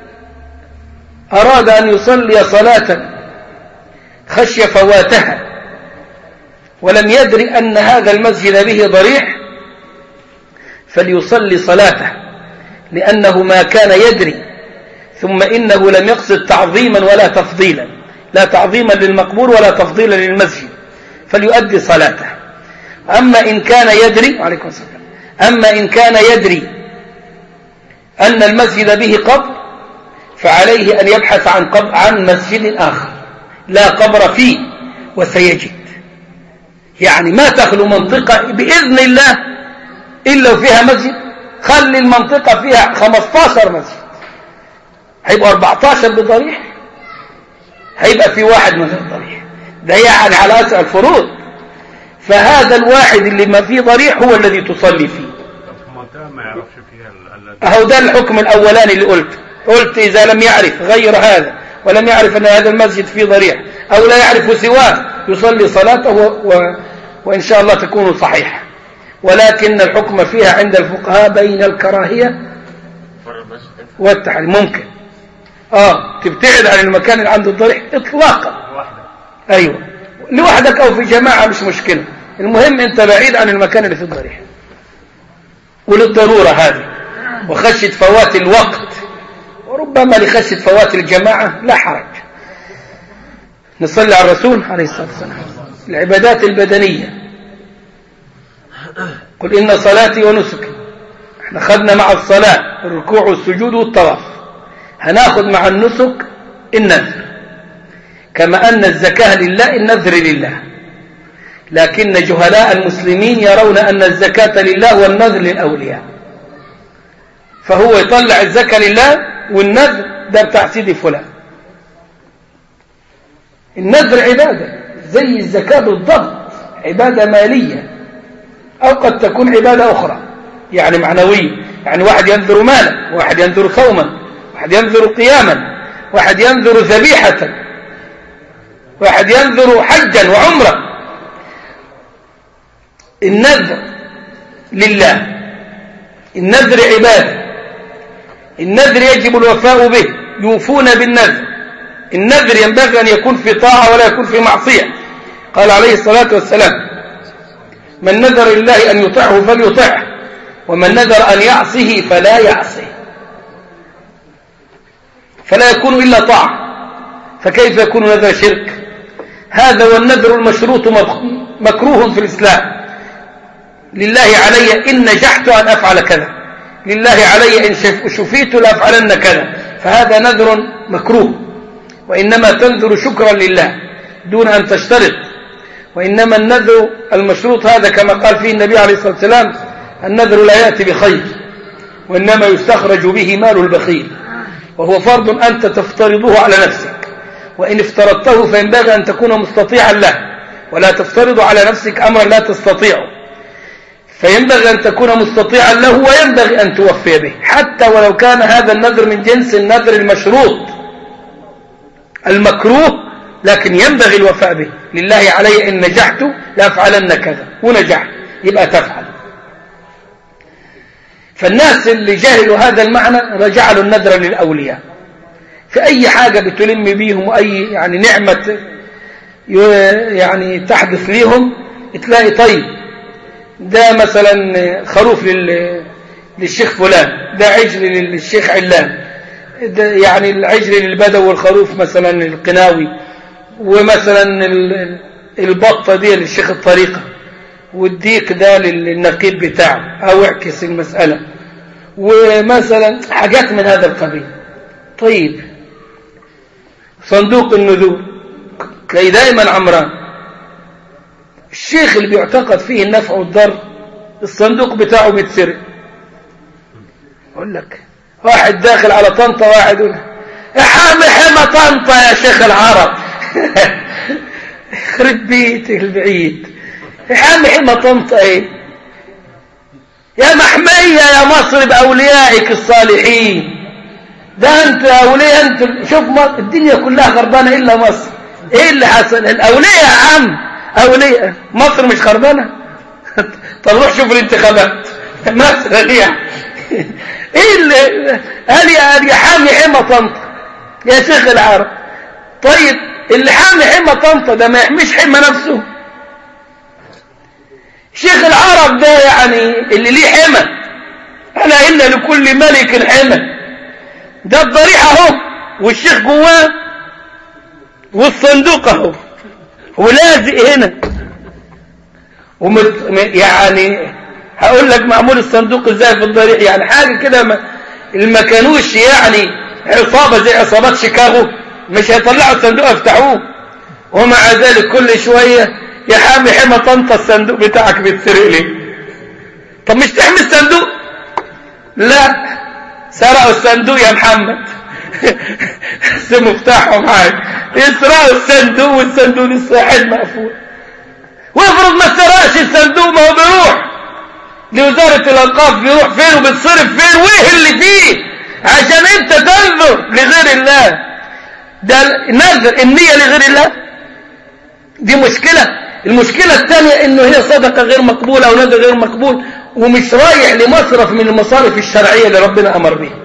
أراد أن يصلي صلاة خشي فواتها ولم يدري أن هذا المسجد به ضريح فليصلي صلاته لأنه ما كان يدري ثم إنه لم يقصد تعظيما ولا تفضيلا لا تعظيما للمقبور ولا تفضيلا للمسجد فليؤدي صلاته أما إن كان يدري عليكم السلام أما إن كان يدري أن المسجد به قبر فعليه أن يبحث عن, قبر عن مسجد آخر لا قبر فيه وسيجد يعني ما تخلو منطقة بإذن الله إلا فيها مسجد خلي المنطقة فيها 15 مسجد هيبقى 14 بضريح هيبقى في واحد من غير ضريح ده يعني على أسأل الفروض فهذا الواحد اللي ما فيه ضريح هو الذي تصلي فيه منطقة ما يعرفش فيها ال- ال- أهو ده الحكم الأولاني اللي قلت قلت إذا لم يعرف غير هذا ولم يعرف أن هذا المسجد فيه ضريح أو لا يعرف سواه يصلي صلاته و... و... وإن شاء الله تكون صحيحة ولكن الحكم فيها عند الفقهاء بين الكراهية والتحريم ممكن آه تبتعد عن المكان اللي عنده الضريح إطلاقا واحدة أيوة لوحدك أو في جماعة مش مشكلة المهم أنت بعيد عن المكان اللي في الضريح وللضرورة هذه وخشية فوات الوقت وربما لخشية فوات الجماعة لا حرج نصلي على الرسول عليه الصلاة والسلام العبادات البدنية قل إن صلاتي ونسكي احنا خدنا مع الصلاة الركوع والسجود والطواف هناخد مع النسك النذر كما أن الزكاة لله النذر لله لكن جهلاء المسلمين يرون أن الزكاة لله والنذر للأولياء فهو يطلع الزكاة لله والنذر ده بتاع سيدي فلان النذر عبادة زي الزكاة بالضبط عبادة مالية أو قد تكون عبادة أخرى يعني معنوية يعني واحد ينذر مالا واحد ينذر صوما واحد ينذر قياما واحد ينذر ذبيحة واحد ينذر حجا وعمرة النذر لله النذر عبادة النذر يجب الوفاء به يوفون بالنذر النذر ينبغي أن يكون في طاعة ولا يكون في معصية قال عليه الصلاة والسلام من نذر لله أن يطعه فليطعه ومن نذر أن يعصيه فلا يعصيه فلا يكون إلا طاعة فكيف يكون نذر شرك هذا والنذر المشروط مكروه في الإسلام لله علي إن نجحت أن أفعل كذا لله علي إن شفيت لأفعلن كذا فهذا نذر مكروه وإنما تنذر شكرا لله دون أن تشترط وإنما النذر المشروط هذا كما قال فيه النبي عليه الصلاة والسلام النذر لا يأتي بخير وإنما يستخرج به مال البخيل وهو فرض أنت تفترضه على نفسك وإن افترضته فينبغي أن تكون مستطيعا له ولا تفترض على نفسك أمرا لا تستطيعه فينبغي أن تكون مستطيعا له وينبغي أن توفي به حتى ولو كان هذا النذر من جنس النذر المشروط المكروه لكن ينبغي الوفاء به لله علي إن نجحت لأفعلن كذا ونجحت يبقى تفعل فالناس اللي جاهلوا هذا المعنى رجعلوا النذر للأولياء في أي حاجة بتلم بيهم وأي يعني نعمة يعني تحدث ليهم تلاقي طيب ده مثلا خروف للشيخ فلان ده عجل للشيخ علان ده يعني العجل للبدو والخروف مثلا القناوي ومثلا البطة دي للشيخ الطريقة والديك ده للنقيب بتاعه أو اعكس المسألة ومثلا حاجات من هذا القبيل طيب صندوق النذور تلاقي دايما عمران الشيخ اللي بيعتقد فيه النفع والضر الصندوق بتاعه بيتسرق اقول لك واحد داخل على طنطا واحد يقول يا حامي حمى طنطا يا شيخ العرب يخرب بيتك البعيد يا حامي حمى طنطا ايه يا محمية يا مصر بأوليائك الصالحين ده انت يا اولياء انت شوف الدنيا كلها خربانة الا مصر ايه اللي حصل الاولياء يا عم اولياء مصر مش خربانة طب روح شوف الانتخابات مثلا يعني ايه اللي قال يا حامي حمى طنطا يا شيخ العرب طيب اللي حامي حمى طنطا ده ما يحميش حمى نفسه شيخ العرب ده يعني اللي ليه حمى الا ان لكل ملك حمى ده الضريح اهو والشيخ جواه والصندوق اهو ولازق هنا ومت يعني هقول لك معمول الصندوق ازاي في الضريح يعني حاجه كده ما ما كانوش يعني عصابه زي عصابات شيكاغو مش هيطلعوا الصندوق يفتحوه ومع ذلك كل شويه يا حامي حمى طنطا الصندوق بتاعك بيتسرق ليه طب مش تحمي الصندوق لا سرقوا الصندوق يا محمد سموا مفتاحه معاك يسرقوا الصندوق والصندوق لسه قاعد مقفول وافرض ما سرقش الصندوق ما هو بيروح لوزارة الأوقاف بيروح فين وبتصرف فين وايه اللي فيه عشان انت تنظر لغير الله ده نذر النية لغير الله دي مشكلة المشكلة الثانية انه هي صدقة غير مقبولة او نذر غير مقبول ومش رايح لمصرف من المصارف الشرعية اللي ربنا امر بها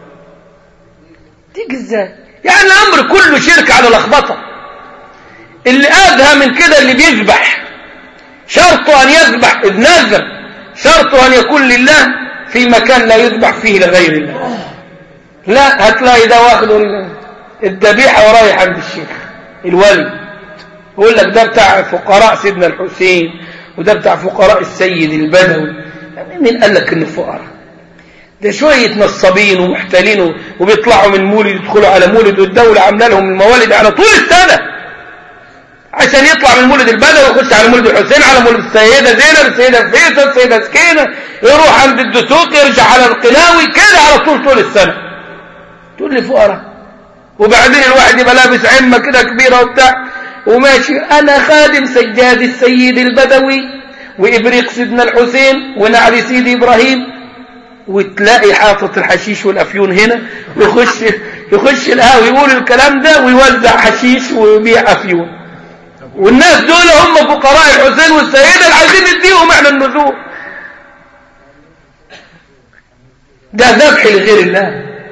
تيجي ازاي يعني الامر كله شرك على لخبطة اللي ادهى من كده اللي بيذبح شرطه ان يذبح اذ نذر شرطه ان يكون لله في مكان لا يذبح فيه لغير الله لا هتلاقي ده واخد الذبيحة ورايح عند الشيخ الولي يقول لك ده بتاع فقراء سيدنا الحسين وده بتاع فقراء السيد البدوي مين قال لك ان فقراء ده شوية نصابين ومحتالين وبيطلعوا من مولد يدخلوا على مولد والدولة عامله لهم الموالد على طول السنة عشان يطلع من مولد البدوي ويخش على مولد الحسين على مولد السيدة زينب السيدة فيصل السيدة سكينة يروح عند الدسوق يرجع على القلاوي كده على طول طول السنة تقول لي فقراء وبعدين الواحد يبقى لابس عمة كده كبيرة وبتاع وماشي أنا خادم سجاد السيد البدوي وإبريق سيدنا الحسين ونعل سيدي إبراهيم وتلاقي حاطط الحشيش والأفيون هنا يخش يخش القهوة يقول الكلام ده ويوزع حشيش ويبيع أفيون والناس دول هم فقراء الحسين والسيدة اللي عايزين يديهم احنا النذور ده ذبح لغير الله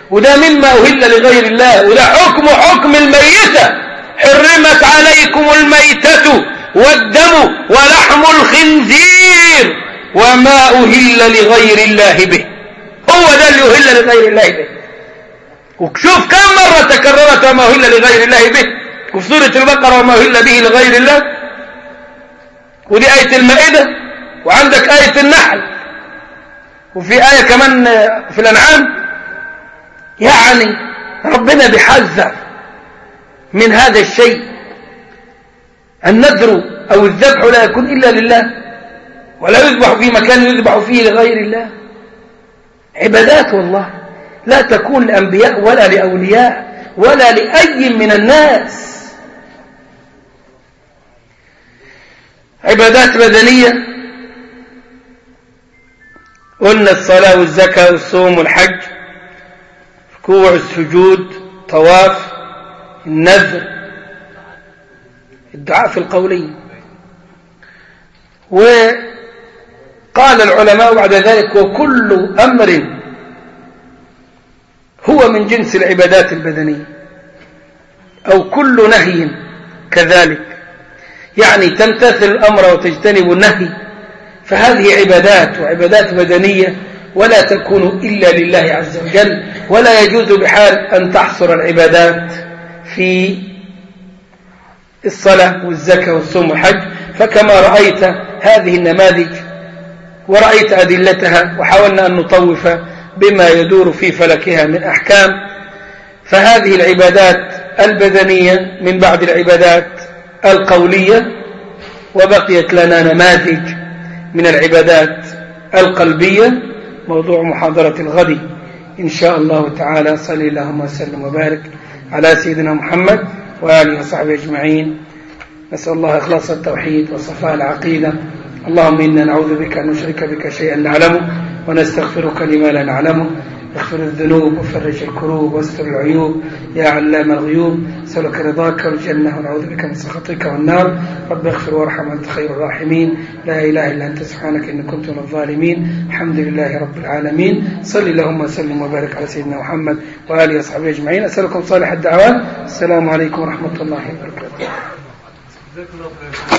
وده مما أهل لغير الله وده حكم حكم الميتة حرمت عليكم الميتة والدم ولحم الخنزير وما أهل لغير الله به هو ده اللي أهل لغير الله به وشوف كم مرة تكررت وما أهل لغير الله به وفي سورة البقرة وما أهل به لغير الله ودي آية المائدة وعندك آية النحل وفي آية كمان في الأنعام يعني ربنا بيحذر من هذا الشيء النذر أو الذبح لا يكون إلا لله ولا يذبح في مكان يذبح فيه لغير الله عبادات والله لا تكون لأنبياء ولا لأولياء ولا لأي من الناس عبادات بدنية قلنا الصلاة والزكاة والصوم والحج ركوع السجود طواف النذر الدعاء في القولية وقال العلماء بعد ذلك وكل أمر هو من جنس العبادات البدنية أو كل نهي كذلك يعني تمتثل الأمر وتجتنب النهي فهذه عبادات وعبادات بدنية ولا تكون إلا لله عز وجل ولا يجوز بحال أن تحصر العبادات في الصلاة والزكاة والصوم والحج فكما رأيت هذه النماذج ورأيت أدلتها وحاولنا أن نطوف بما يدور في فلكها من أحكام فهذه العبادات البدنية من بعد العبادات القولية وبقيت لنا نماذج من العبادات القلبية موضوع محاضرة الغد إن شاء الله تعالى صلى اللهم وسلم وبارك على سيدنا محمد وآله وصحبه أجمعين نسأل الله إخلاص التوحيد وصفاء العقيدة اللهم إنا نعوذ بك أن نشرك بك شيئا نعلمه ونستغفرك لما لا نعلمه اغفر الذنوب وفرج الكروب واستر العيوب يا علام الغيوب نسألك رضاك والجنة ونعوذ بك من سخطك والنار رب اغفر وارحم أنت خير الراحمين لا إله إلا أنت سبحانك إن كنت من الظالمين الحمد لله رب العالمين صل اللهم وسلم وبارك على سيدنا محمد وآله وصحبه أجمعين أسألكم صالح الدعوات السلام عليكم ورحمة الله وبركاته